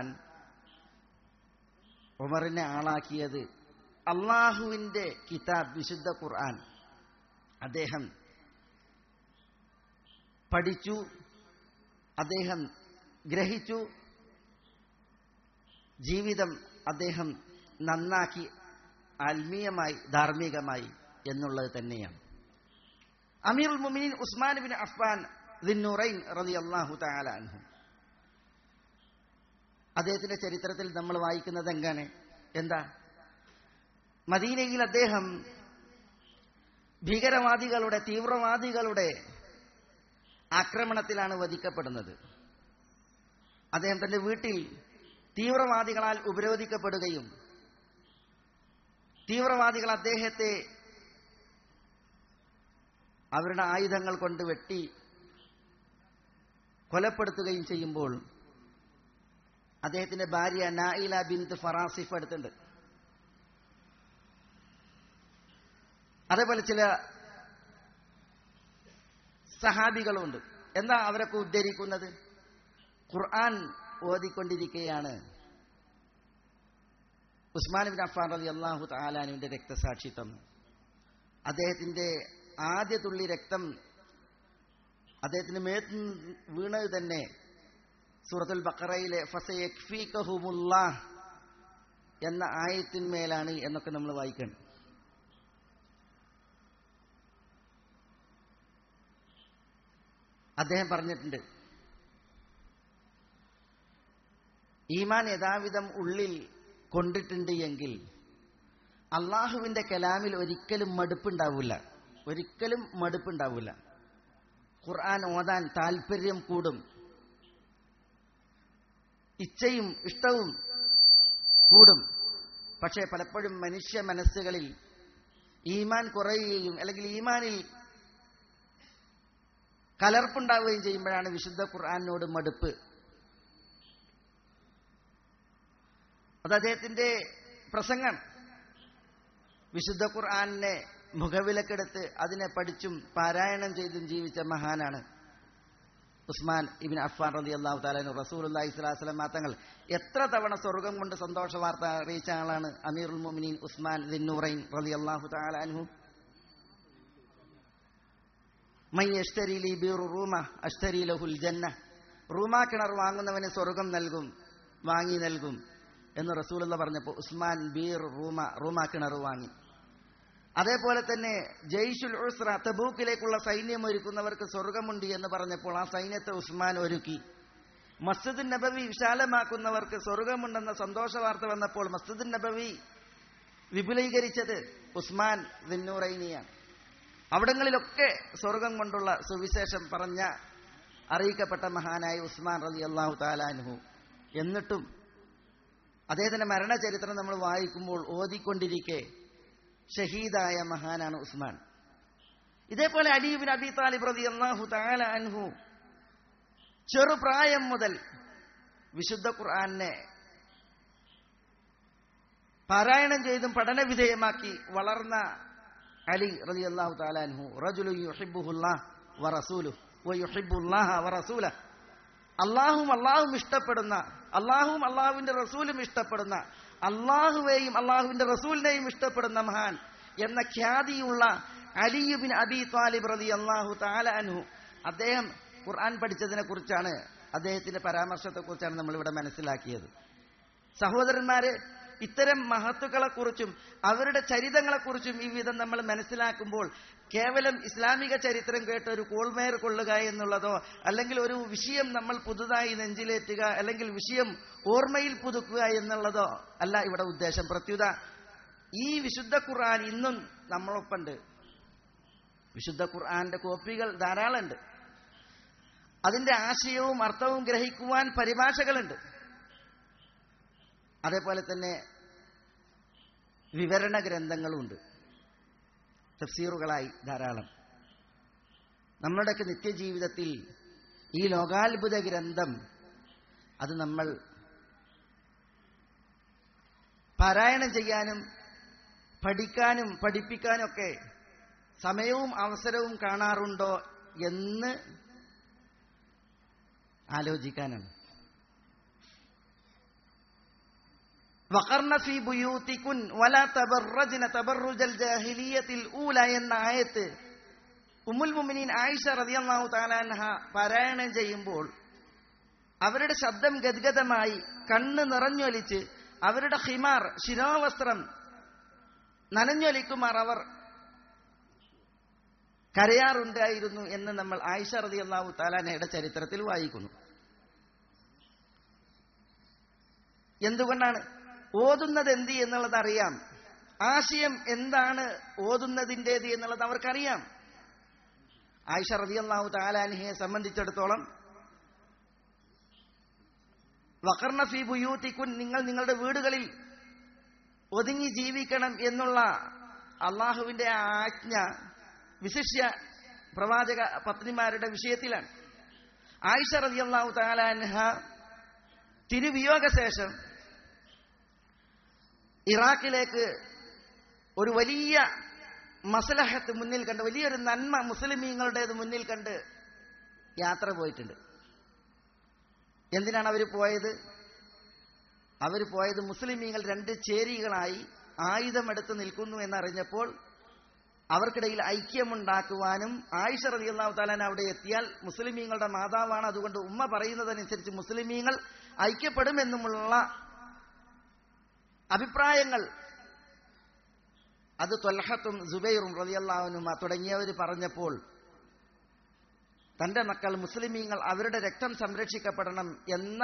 Speaker 1: ഉമറിനെ ആളാക്കിയത് അള്ളാഹുവിന്റെ കിതാബ് വിശുദ്ധ ഖുർആൻ അദ്ദേഹം പഠിച്ചു അദ്ദേഹം ഗ്രഹിച്ചു ജീവിതം അദ്ദേഹം നന്നാക്കി ആത്മീയമായി ധാർമ്മികമായി എന്നുള്ളത് തന്നെയാണ് അമീറുൽ മുമിനീൻ ഉസ്മാൻ ബിൻ അഫ്ഫാൻ ദിന്നുറൈൻ റളിയല്ലാഹു തആല അൻഹു അദ്ദേഹത്തിന്റെ ചരിത്രത്തിൽ നമ്മൾ വായിക്കുന്നത് എങ്ങനെ എന്താ മദീനയിൽ അദ്ദേഹം ഭീകരവാദികളുടെ തീവ്രവാദികളുടെ ആക്രമണത്തിലാണ് വധിക്കപ്പെടുന്നത് അദ്ദേഹം തന്റെ വീട്ടിൽ തീവ്രവാദികളാൽ ഉപരോധിക്കപ്പെടുകയും തീവ്രവാദികൾ അദ്ദേഹത്തെ അവരുടെ ആയുധങ്ങൾ കൊണ്ട് വെട്ടി കൊലപ്പെടുത്തുകയും ചെയ്യുമ്പോൾ അദ്ദേഹത്തിന്റെ ഭാര്യ നായില ബിന്ത് ഫറാസിഫ് അടുത്തുണ്ട് അതേപോലെ ചില സഹാബികളുണ്ട് എന്താ അവരൊക്കെ ഉദ്ധരിക്കുന്നത് ഖുർആൻ ഓതിക്കൊണ്ടിരിക്കുകയാണ് ഉസ്മാൻ ബിൻ അഫാൻ റലി അള്ളാഹു താലാനുവിന്റെ രക്തസാക്ഷിത്വം അദ്ദേഹത്തിന്റെ ആദ്യ തുള്ളി രക്തം അദ്ദേഹത്തിന് മേത്ത് വീണത് തന്നെ സൂറത്തുൽ ബക്കറയിലെ ഫസയക്ഫീകഹുമുല്ലാ എന്ന ആയത്തിന്മേലാണ് എന്നൊക്കെ നമ്മൾ വായിക്കണം അദ്ദേഹം പറഞ്ഞിട്ടുണ്ട് ഈമാൻ യഥാവിധം ഉള്ളിൽ കൊണ്ടിട്ടുണ്ട് എങ്കിൽ അള്ളാഹുവിന്റെ കലാമിൽ ഒരിക്കലും മടുപ്പുണ്ടാവില്ല ഒരിക്കലും മടുപ്പുണ്ടാവില്ല ഖുർആൻ ഓതാൻ താല്പര്യം കൂടും ഇച്ഛയും ഇഷ്ടവും കൂടും പക്ഷേ പലപ്പോഴും മനുഷ്യ മനസ്സുകളിൽ ഈമാൻ കുറയുകയും അല്ലെങ്കിൽ ഈമാനിൽ കലർപ്പുണ്ടാവുകയും ചെയ്യുമ്പോഴാണ് വിശുദ്ധ ഖുർആാനിനോട് മടുപ്പ് അത് അദ്ദേഹത്തിന്റെ പ്രസംഗം വിശുദ്ധ ഖുർആാനിനെ മുഖവിലക്കെടുത്ത് അതിനെ പഠിച്ചും പാരായണം ചെയ്തും ജീവിച്ച മഹാനാണ് ഉസ്മാൻ ഇബിൻ അഫ്ഫാൻ റലി അള്ളാഹു താലാനു റസൂൽ അള്ളാഹി സ്വലാസ്ലം തങ്ങൾ എത്ര തവണ സ്വർഗം കൊണ്ട് സന്തോഷ വാർത്ത അറിയിച്ച ആളാണ് അമീറുൽ മുമിനീൻ ഉസ്മാൻ ദിന്നുറൈൻ റലി അള്ളാഹു താലാനു മൈ അഷ്തരി ലി ബീർ റൂമ അഷ്തരി ലഹുൽ ജന്ന റൂമ കിണർ വാങ്ങുന്നവന് സ്വർഗം നൽകും വാങ്ങി നൽകും എന്ന് റസൂലുള്ള പറഞ്ഞപ്പോൾ ഉസ്മാൻ ബീർ റൂമ റൂമ കിണർ വാങ്ങി അതേപോലെ തന്നെ ജയ്ഷുൽ ഉസ്ര തബൂക്കിലേക്കുള്ള സൈന്യം ഒരുക്കുന്നവർക്ക് സ്വർഗമുണ്ട് എന്ന് പറഞ്ഞപ്പോൾ ആ സൈന്യത്തെ ഉസ്മാൻ ഒരുക്കി മസ്ജിദ് നബവി വിശാലമാക്കുന്നവർക്ക് സ്വർഗമുണ്ടെന്ന സന്തോഷ വാർത്ത വന്നപ്പോൾ മസ്ജിദ് നബവി വിപുലീകരിച്ചത് ഉസ്മാൻ ദിന്നൂറൈനിയാണ് അവിടങ്ങളിലൊക്കെ സ്വർഗം കൊണ്ടുള്ള സുവിശേഷം പറഞ്ഞ അറിയിക്കപ്പെട്ട മഹാനായ ഉസ്മാൻ റലി അള്ളാഹു താലാനുഹു എന്നിട്ടും അദ്ദേഹത്തിന്റെ മരണചരിത്രം നമ്മൾ വായിക്കുമ്പോൾ ഓതിക്കൊണ്ടിരിക്കെ ഷഹീദായ മഹാനാണ് ഉസ്മാൻ ഇതേപോലെ അലീബിൻ അബി താലിബ് റതി അള്ളാഹു താല അൻഹു ചെറുപ്രായം മുതൽ വിശുദ്ധ ഖുർആാനെ പാരായണം ചെയ്തും പഠനവിധേയമാക്കി വളർന്ന അലി റലി അള്ളാഹു താലാൻഹു റജുലു യുഹിബുഹുല്ലാ വറസൂലു വയുഹിബുല്ലാഹ വറസൂല അള്ളാഹും അള്ളാഹും ഇഷ്ടപ്പെടുന്ന അള്ളാഹും അള്ളാഹുവിന്റെ റസൂലും ഇഷ്ടപ്പെടുന്ന അള്ളാഹുവേയും അള്ളാഹുവിന്റെ റസൂലിനെയും ഇഷ്ടപ്പെടുന്ന മഹാൻ എന്ന ഖ്യാതിയുള്ള അലിയുബിൻ അബി താലിബ് റതി അള്ളാഹു താല അനു അദ്ദേഹം ഖുർആൻ പഠിച്ചതിനെ കുറിച്ചാണ് അദ്ദേഹത്തിന്റെ പരാമർശത്തെ കുറിച്ചാണ് നമ്മൾ ഇവിടെ മനസ്സിലാക്കിയത് സഹോദരന്മാരെ ഇത്തരം മഹത്തുക്കളെക്കുറിച്ചും അവരുടെ ചരിതങ്ങളെക്കുറിച്ചും ഈ വിധം നമ്മൾ മനസ്സിലാക്കുമ്പോൾ കേവലം ഇസ്ലാമിക ചരിത്രം കേട്ട് ഒരു കോൾമേർ കൊള്ളുക എന്നുള്ളതോ അല്ലെങ്കിൽ ഒരു വിഷയം നമ്മൾ പുതുതായി നെഞ്ചിലേറ്റുക അല്ലെങ്കിൽ വിഷയം ഓർമ്മയിൽ പുതുക്കുക എന്നുള്ളതോ അല്ല ഇവിടെ ഉദ്ദേശം പ്രത്യുത ഈ വിശുദ്ധ ഖുർആൻ ഇന്നും നമ്മളൊപ്പുണ്ട് വിശുദ്ധ ഖുർആന്റെ കോപ്പികൾ ധാരാളമുണ്ട് അതിന്റെ ആശയവും അർത്ഥവും ഗ്രഹിക്കുവാൻ പരിഭാഷകളുണ്ട് അതേപോലെ തന്നെ വിവരണ ഗ്രന്ഥങ്ങളുമുണ്ട് തഫ്സീറുകളായി ധാരാളം നമ്മുടെയൊക്കെ നിത്യജീവിതത്തിൽ ഈ ലോകാത്ഭുത ഗ്രന്ഥം അത് നമ്മൾ പാരായണം ചെയ്യാനും പഠിക്കാനും പഠിപ്പിക്കാനും ഒക്കെ സമയവും അവസരവും കാണാറുണ്ടോ എന്ന് ആലോചിക്കാനാണ് വഖർന ഫീ ബുയൂത്തികുൻ വലാ തബറജ്ന തബറുജൽ ജാഹിലിയത്തിൽ ഊല എന്ന ആയത്ത് ഉമ്മുൽ മുഅ്മിനീൻ ആയിഷ റളിയല്ലാഹു തആല അൻഹ പാരായണം ചെയ്യുമ്പോൾ അവരുടെ ശബ്ദം ഗദ്ഗതമായി കണ്ണ് നിറഞ്ഞൊലിച്ച് അവരുടെ ഹിമാർ ശിരോവസ്ത്രം നനഞ്ഞൊലിക്കുമാർ അവർ കരയാറുണ്ടായിരുന്നു എന്ന് നമ്മൾ ആയിഷ റളിയല്ലാഹു തആലാനയുടെ ചരിത്രത്തിൽ വായിക്കുന്നു എന്തുകൊണ്ടാണ് ഓതുന്നത് എന്ത് എന്നുള്ളത് അറിയാം ആശയം എന്താണ് ഓതുന്നതിൻ്റെത് എന്നുള്ളത് അവർക്കറിയാം ആയിഷ റളിയല്ലാഹു താലാൻഹിയെ സംബന്ധിച്ചിടത്തോളം വഖർണ ഫി ബുയൂത്തിക്കുൻ നിങ്ങൾ നിങ്ങളുടെ വീടുകളിൽ ഒതുങ്ങി ജീവിക്കണം എന്നുള്ള അള്ളാഹുവിന്റെ ആജ്ഞ വിശിഷ്യ പ്രവാചക പത്നിമാരുടെ വിഷയത്തിലാണ് ആയിഷ റളിയല്ലാഹു താലാൻഹ തിരുവിയോഗ ശേഷം ഇറാഖിലേക്ക് ഒരു വലിയ മസലഹത്ത് മുന്നിൽ കണ്ട് വലിയൊരു നന്മ മുസ്ലിമീങ്ങളുടേത് മുന്നിൽ കണ്ട് യാത്ര പോയിട്ടുണ്ട് എന്തിനാണ് അവർ പോയത് അവർ പോയത് മുസ്ലിമീങ്ങൾ രണ്ട് ചേരികളായി ആയുധമെടുത്ത് നിൽക്കുന്നു എന്നറിഞ്ഞപ്പോൾ അവർക്കിടയിൽ ഐക്യമുണ്ടാക്കുവാനും ആയിഷ റളിയല്ലാഹു താലാൻ അവിടെ എത്തിയാൽ മുസ്ലിമീങ്ങളുടെ മാതാവാണ് അതുകൊണ്ട് ഉമ്മ പറയുന്നതനുസരിച്ച് മുസ്ലിമീങ്ങൾ ഐക്യപ്പെടുമെന്നുമുള്ള അഭിപ്രായങ്ങൾ അത് തൊൽഹത്തും സുബൈറും റളിയല്ലാഹുനുമ തുടങ്ങിയവർ പറഞ്ഞപ്പോൾ തന്റെ മക്കൾ മുസ്ലിമീങ്ങൾ അവരുടെ രക്തം സംരക്ഷിക്കപ്പെടണം എന്ന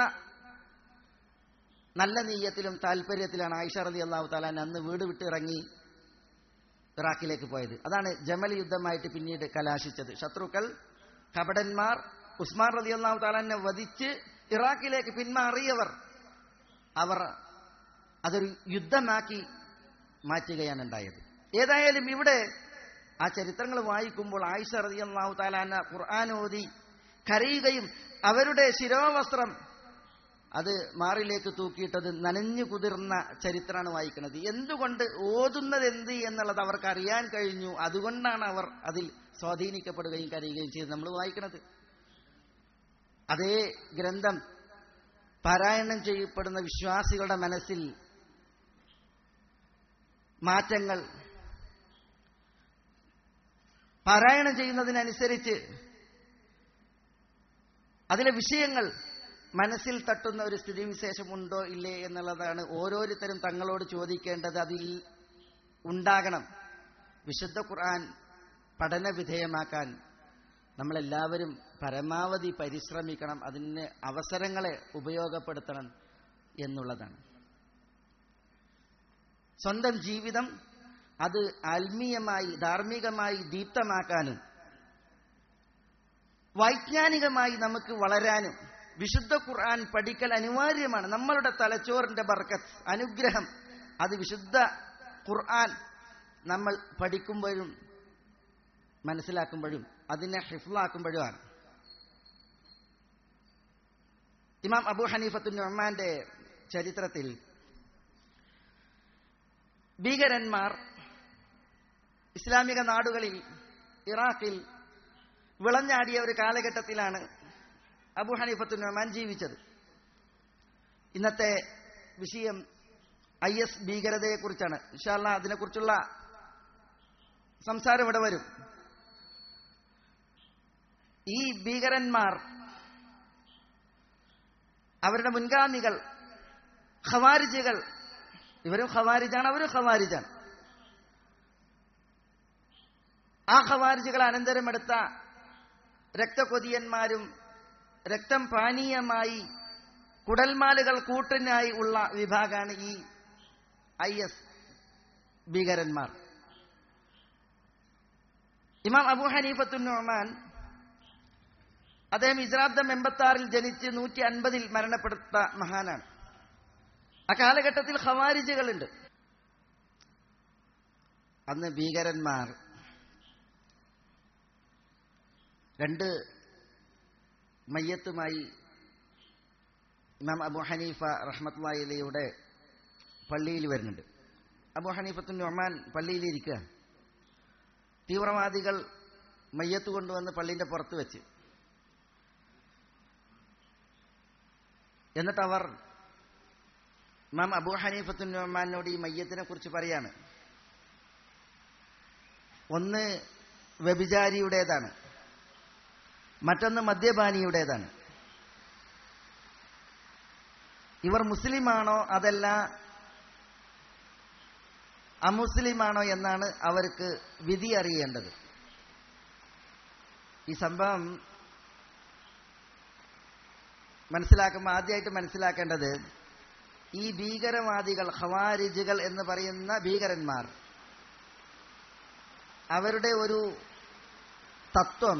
Speaker 1: നല്ല നീയത്തിലും താല്പര്യത്തിലാണ് ആയിഷ റലി അള്ളാഹു താലാൻ അന്ന് വീട് വിട്ട് ഇറങ്ങി ഇറാഖിലേക്ക് പോയത് അതാണ് ജമൽ യുദ്ധമായിട്ട് പിന്നീട് കലാശിച്ചത് ശത്രുക്കൾ കപടന്മാർ ഉസ്മാൻ റലി അള്ളാഹു താലാനെ വധിച്ച് ഇറാഖിലേക്ക് പിന്മാറിയവർ അവർ അതൊരു യുദ്ധമാക്കി മാറ്റുകയാണ് ഉണ്ടായത് ഏതായാലും ഇവിടെ ആ ചരിത്രങ്ങൾ വായിക്കുമ്പോൾ ആയിഷ റതി അള്ളാഹു താലാന ഖുർആൻ ഓതി കരയുകയും അവരുടെ ശിരോവസ്ത്രം അത് മാറിലേക്ക് തൂക്കിയിട്ടത് നനഞ്ഞു കുതിർന്ന ചരിത്രമാണ് വായിക്കുന്നത് എന്തുകൊണ്ട് ഓതുന്നത് എന്ത് എന്നുള്ളത് അവർക്ക് അറിയാൻ കഴിഞ്ഞു അതുകൊണ്ടാണ് അവർ അതിൽ സ്വാധീനിക്കപ്പെടുകയും കരയുകയും ചെയ്ത് നമ്മൾ വായിക്കുന്നത് അതേ ഗ്രന്ഥം പാരായണം ചെയ്യപ്പെടുന്ന വിശ്വാസികളുടെ മനസ്സിൽ മാറ്റങ്ങൾ പാരായണം ചെയ്യുന്നതിനനുസരിച്ച് അതിലെ വിഷയങ്ങൾ മനസ്സിൽ തട്ടുന്ന ഒരു സ്ഥിതിവിശേഷമുണ്ടോ ഇല്ലേ എന്നുള്ളതാണ് ഓരോരുത്തരും തങ്ങളോട് ചോദിക്കേണ്ടത് അതിൽ ഉണ്ടാകണം വിശുദ്ധ ഖുർആൻ പഠന വിധേയമാക്കാൻ നമ്മളെല്ലാവരും പരമാവധി പരിശ്രമിക്കണം അതിന് അവസരങ്ങളെ ഉപയോഗപ്പെടുത്തണം എന്നുള്ളതാണ് സ്വന്തം ജീവിതം അത് ആത്മീയമായി ധാർമ്മികമായി ദീപ്തമാക്കാനും വൈജ്ഞാനികമായി നമുക്ക് വളരാനും വിശുദ്ധ ഖുർആൻ പഠിക്കൽ അനിവാര്യമാണ് നമ്മളുടെ തലച്ചോറിന്റെ ബർക്കത്ത് അനുഗ്രഹം അത് വിശുദ്ധ ഖുർആൻ നമ്മൾ പഠിക്കുമ്പോഴും മനസ്സിലാക്കുമ്പോഴും അതിനെ ഹിഫ്ലാക്കുമ്പോഴുമാണ് ഇമാം അബു ഹനീഫത്തു നൊമാന്റെ ചരിത്രത്തിൽ ഭീകരന്മാർ ഇസ്ലാമിക നാടുകളിൽ ഇറാഖിൽ വിളഞ്ഞാടിയ ഒരു കാലഘട്ടത്തിലാണ് അബു ഹനീഫത്തു നൊമാൻ ജീവിച്ചത് ഇന്നത്തെ വിഷയം ഐ എസ് ഭീകരതയെക്കുറിച്ചാണ് ഇൻഷാല്ല അതിനെക്കുറിച്ചുള്ള സംസാരം ഇവിടെ വരും ഈ ഭീകരന്മാർ അവരുടെ മുൻഗാമികൾ ഖവാരിജുകൾ ഇവരും ഖവാരിജാണ് അവരും ഖവാരിജാണ് ആ ഖവാരിജുകൾ അനന്തരമെടുത്ത രക്തകൊതിയന്മാരും രക്തം പാനീയമായി കുടൽമാലുകൾ കൂട്ടിനായി ഉള്ള വിഭാഗമാണ് ഈ ഐ എസ് ഭീകരന്മാർ ഇമാം അബു ഹനീഫത്തുൻ നൊമാൻ അദ്ദേഹം ഇസ്രാബ്ദം എൺപത്തി ആറിൽ ജനിച്ച് നൂറ്റി അൻപതിൽ മരണപ്പെടുത്ത മഹാനാണ് ആ കാലഘട്ടത്തിൽ ഖവാരിജുകളുണ്ട് അന്ന് ഭീകരന്മാർ രണ്ട് മയ്യത്തുമായി ഇമാം അബു ഹനീഫ റഹ്മത്തുള്ളയുടെ പള്ളിയിൽ വരുന്നുണ്ട് അബു ഹനീഫത്തുൻ നൊമാൻ പള്ളിയിൽ ഇരിക്കുക തീവ്രവാദികൾ മയ്യത്ത് കൊണ്ടുവന്ന് പള്ളിന്റെ പുറത്ത് വെച്ച് എന്നിട്ട് അവർ ഇമാം അബു ഹനീഫത്തുൻ നൊമാനോട് ഈ മയ്യത്തിനെ കുറിച്ച് പറയാണ് ഒന്ന് വ്യഭിചാരിയുടേതാണ് മറ്റൊന്ന് മദ്യപാനിയുടേതാണ് ഇവർ മുസ്ലിമാണോ അതല്ല അമുസ്ലിമാണോ എന്നാണ് അവർക്ക് വിധി അറിയേണ്ടത് ഈ സംഭവം മനസ്സിലാക്കുമ്പോൾ ആദ്യമായിട്ട് മനസ്സിലാക്കേണ്ടത് ഈ ഭീകരവാദികൾ ഖവാരിജുകൾ എന്ന് പറയുന്ന ഭീകരന്മാർ അവരുടെ ഒരു തത്വം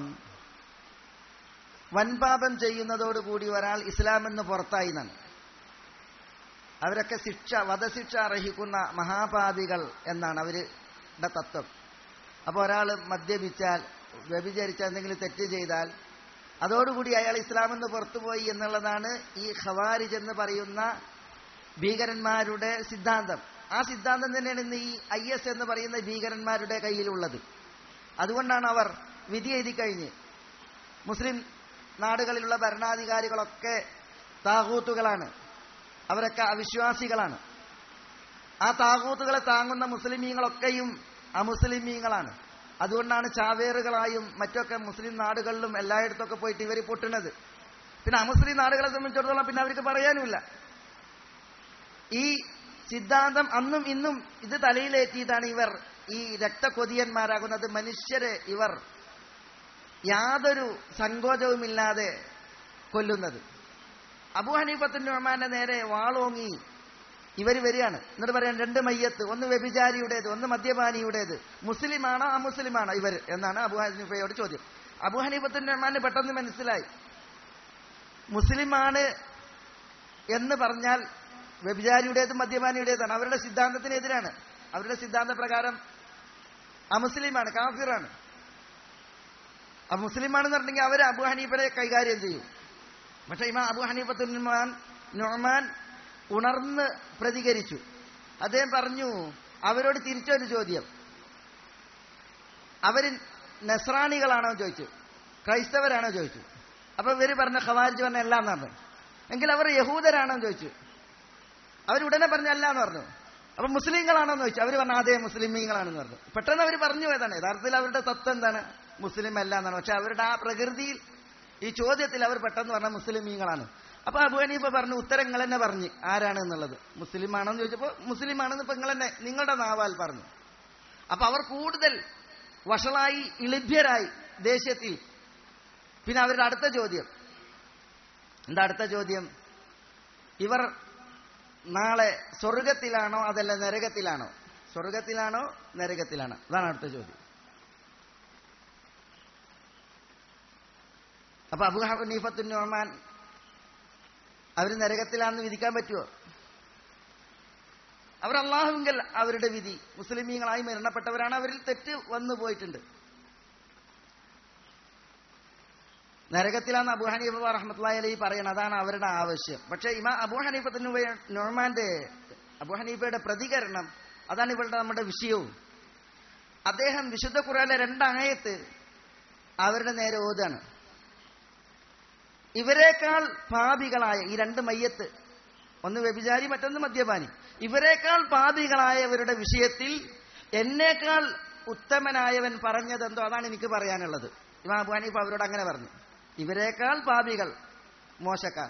Speaker 1: വൻപാപം ചെയ്യുന്നതോടുകൂടി ഒരാൾ ഇസ്ലാം എന്ന് പുറത്തായി എന്നാണ് അവരൊക്കെ ശിക്ഷ വധശിക്ഷ അർഹിക്കുന്ന മഹാപാപികൾ എന്നാണ് അവരുടെ തത്വം അപ്പോൾ ഒരാൾ മദ്യപിച്ചാൽ വ്യഭിചരിച്ചാൽ എന്തെങ്കിലും തെറ്റ് ചെയ്താൽ അതോടുകൂടി അയാൾ ഇസ്ലാം എന്ന് പുറത്തുപോയി എന്നുള്ളതാണ് ഈ ഖവാരിജ് എന്ന് പറയുന്ന ഭീകരന്മാരുടെ സിദ്ധാന്തം ആ സിദ്ധാന്തം തന്നെയാണ് ഇന്ന് ഈ ഐ എസ് എന്ന് പറയുന്ന ഭീകരന്മാരുടെ കയ്യിലുള്ളത് അതുകൊണ്ടാണ് അവർ വിധി എഴുതി കഴിഞ്ഞ് മുസ്ലിം നാടുകളിലുള്ള ഭരണാധികാരികളൊക്കെ താകൂത്തുകളാണ് അവരൊക്കെ അവിശ്വാസികളാണ് ആ താകൂത്തുകളെ താങ്ങുന്ന മുസ്ലിമീങ്ങളൊക്കെയും അമുസ്ലിമീങ്ങളാണ് അതുകൊണ്ടാണ് ചാവേറുകളായും മറ്റൊക്കെ മുസ്ലിം നാടുകളിലും എല്ലായിടത്തൊക്കെ പോയിട്ട് ഇവർ പൊട്ടുന്നത് പിന്നെ അമുസ്ലിം നാടുകളെ സംബന്ധിച്ചിടത്തോളം പിന്നെ അവർക്ക് പറയാനുമില്ല ഈ സിദ്ധാന്തം അന്നും ഇന്നും ഇത് തലയിലേറ്റിയിട്ടാണ് ഇവർ ഈ രക്തകൊതിയന്മാരാകുന്നത് മനുഷ്യരെ ഇവർ യാതൊരു സങ്കോചവുമില്ലാതെ കൊല്ലുന്നത് അബു ഹനീഫത്തുൻ റഹ്മാന്റെ നേരെ വാളോങ്ങി ഇവർ വരികയാണ് എന്നിട്ട് പറയാൻ രണ്ട് മയ്യത്ത് ഒന്ന് വ്യഭിചാരിയുടേത് ഒന്ന് മദ്യപാനിയുടേത് മുസ്ലിമാണോ അമുസ്ലിമാണോ ഇവർ എന്നാണ് അബു ഹനീഫയോട് ചോദ്യം അബു ഹനീഫത്തുൻ റഹ്മാന് പെട്ടെന്ന് മനസ്സിലായി മുസ്ലിമാണ് എന്ന് പറഞ്ഞാൽ വ്യഭിചാരിയുടേതും മദ്യപാനിയുടേതാണ് അവരുടെ സിദ്ധാന്തത്തിനെതിരാണ് അവരുടെ സിദ്ധാന്ത പ്രകാരം അമുസ്ലിമാണ് കാഫിറാണ് ആ മുസ്ലിമാണെന്ന് പറഞ്ഞെങ്കിൽ അവർ അബു ഹനീഫനെ കൈകാര്യം ചെയ്യും പക്ഷെ ഇമാ അബു ഹനീഫത്തുൽമാൻ നൊമാൻ ഉണർന്ന് പ്രതികരിച്ചു അദ്ദേഹം പറഞ്ഞു അവരോട് തിരിച്ചൊരു ചോദ്യം അവര് നസ്രാണികളാണോ ചോദിച്ചു ക്രൈസ്തവരാണോ ചോദിച്ചു അപ്പൊ ഇവര് പറഞ്ഞ ഖവാരിജ് പറഞ്ഞ അല്ല എന്ന് പറഞ്ഞു എങ്കിൽ അവർ യഹൂദരാണോ ചോദിച്ചു അവരുടനെ പറഞ്ഞ അല്ല എന്ന് പറഞ്ഞു അപ്പൊ മുസ്ലിങ്ങളാണോ എന്ന് ചോദിച്ചു അവർ പറഞ്ഞ അതേ മുസ്ലിമീങ്ങളാണെന്ന് പറഞ്ഞു പെട്ടെന്ന് അവർ പറഞ്ഞു പോയതാണ് യഥാർത്ഥത്തിൽ അവരുടെ തത്വം എന്താണ് മുസ്ലിം അല്ല എന്നാണ് പക്ഷെ അവരുടെ ആ പ്രകൃതിയിൽ ഈ ചോദ്യത്തിൽ അവർ പെട്ടെന്ന് പറഞ്ഞ മുസ്ലിമീങ്ങളാണ് അപ്പൊ അബു ഹനീഫ പറഞ്ഞു ഉത്തരങ്ങൾ തന്നെ പറഞ്ഞു ആരാണ് എന്നുള്ളത് മുസ്ലിം ആണെന്ന് ചോദിച്ചപ്പോൾ മുസ്ലിം ആണെന്ന് ഇപ്പൊ നിങ്ങൾ തന്നെ നിങ്ങളുടെ നാവാൽ പറഞ്ഞു അപ്പൊ അവർ കൂടുതൽ വഷളായി ഇളിഭ്യരായി ദേഷ്യത്തിൽ പിന്നെ അവരുടെ അടുത്ത ചോദ്യം എന്താ അടുത്ത ചോദ്യം ഇവർ നാളെ സ്വർഗത്തിലാണോ അതല്ല നരകത്തിലാണോ സ്വർഗത്തിലാണോ നരകത്തിലാണോ അതാണ് അടുത്ത ചോദ്യം അപ്പൊ അബു ഹനീഫത്തുൻ നോമാൻ അവർ നരകത്തിലാണെന്ന് വിധിക്കാൻ പറ്റുമോ അവർ അള്ളാഹുവിങ്കൽ അവരുടെ വിധി മുസ്ലിമീങ്ങളായി മരണപ്പെട്ടവരാണ് അവരിൽ തെറ്റ് വന്നു പോയിട്ടുണ്ട് നരകത്തിലാന്ന് അബു ഹനീഫ റഹ്മത്തുള്ളാഹി അലൈഹി പറയണം അതാണ് അവരുടെ ആവശ്യം പക്ഷെ ഇമാ അബു ഹനീഫത്തിന് നോമാന്റെ അബു ഹനീഫയുടെ പ്രതികരണം അതാണ് ഇവരുടെ നമ്മുടെ വിഷയവും അദ്ദേഹം വിശുദ്ധ ഖുറാനിലെ രണ്ടായത്ത് അവരുടെ നേരെ ഓതാണ് ഇവരെക്കാൾ പാപികളായ ഈ രണ്ട് മയ്യത്ത് ഒന്ന് വ്യഭിചാരി മറ്റൊന്ന് മദ്യപാനി ഇവരെക്കാൾ പാപികളായവരുടെ വിഷയത്തിൽ എന്നേക്കാൾ ഉത്തമനായവൻ പറഞ്ഞതെന്തോ അതാണ് എനിക്ക് പറയാനുള്ളത് ഇമാം അബു ഹനീഫ് അവരോട് അങ്ങനെ പറഞ്ഞു ഇവരെക്കാൾ പാപികൾ മോശക്കാർ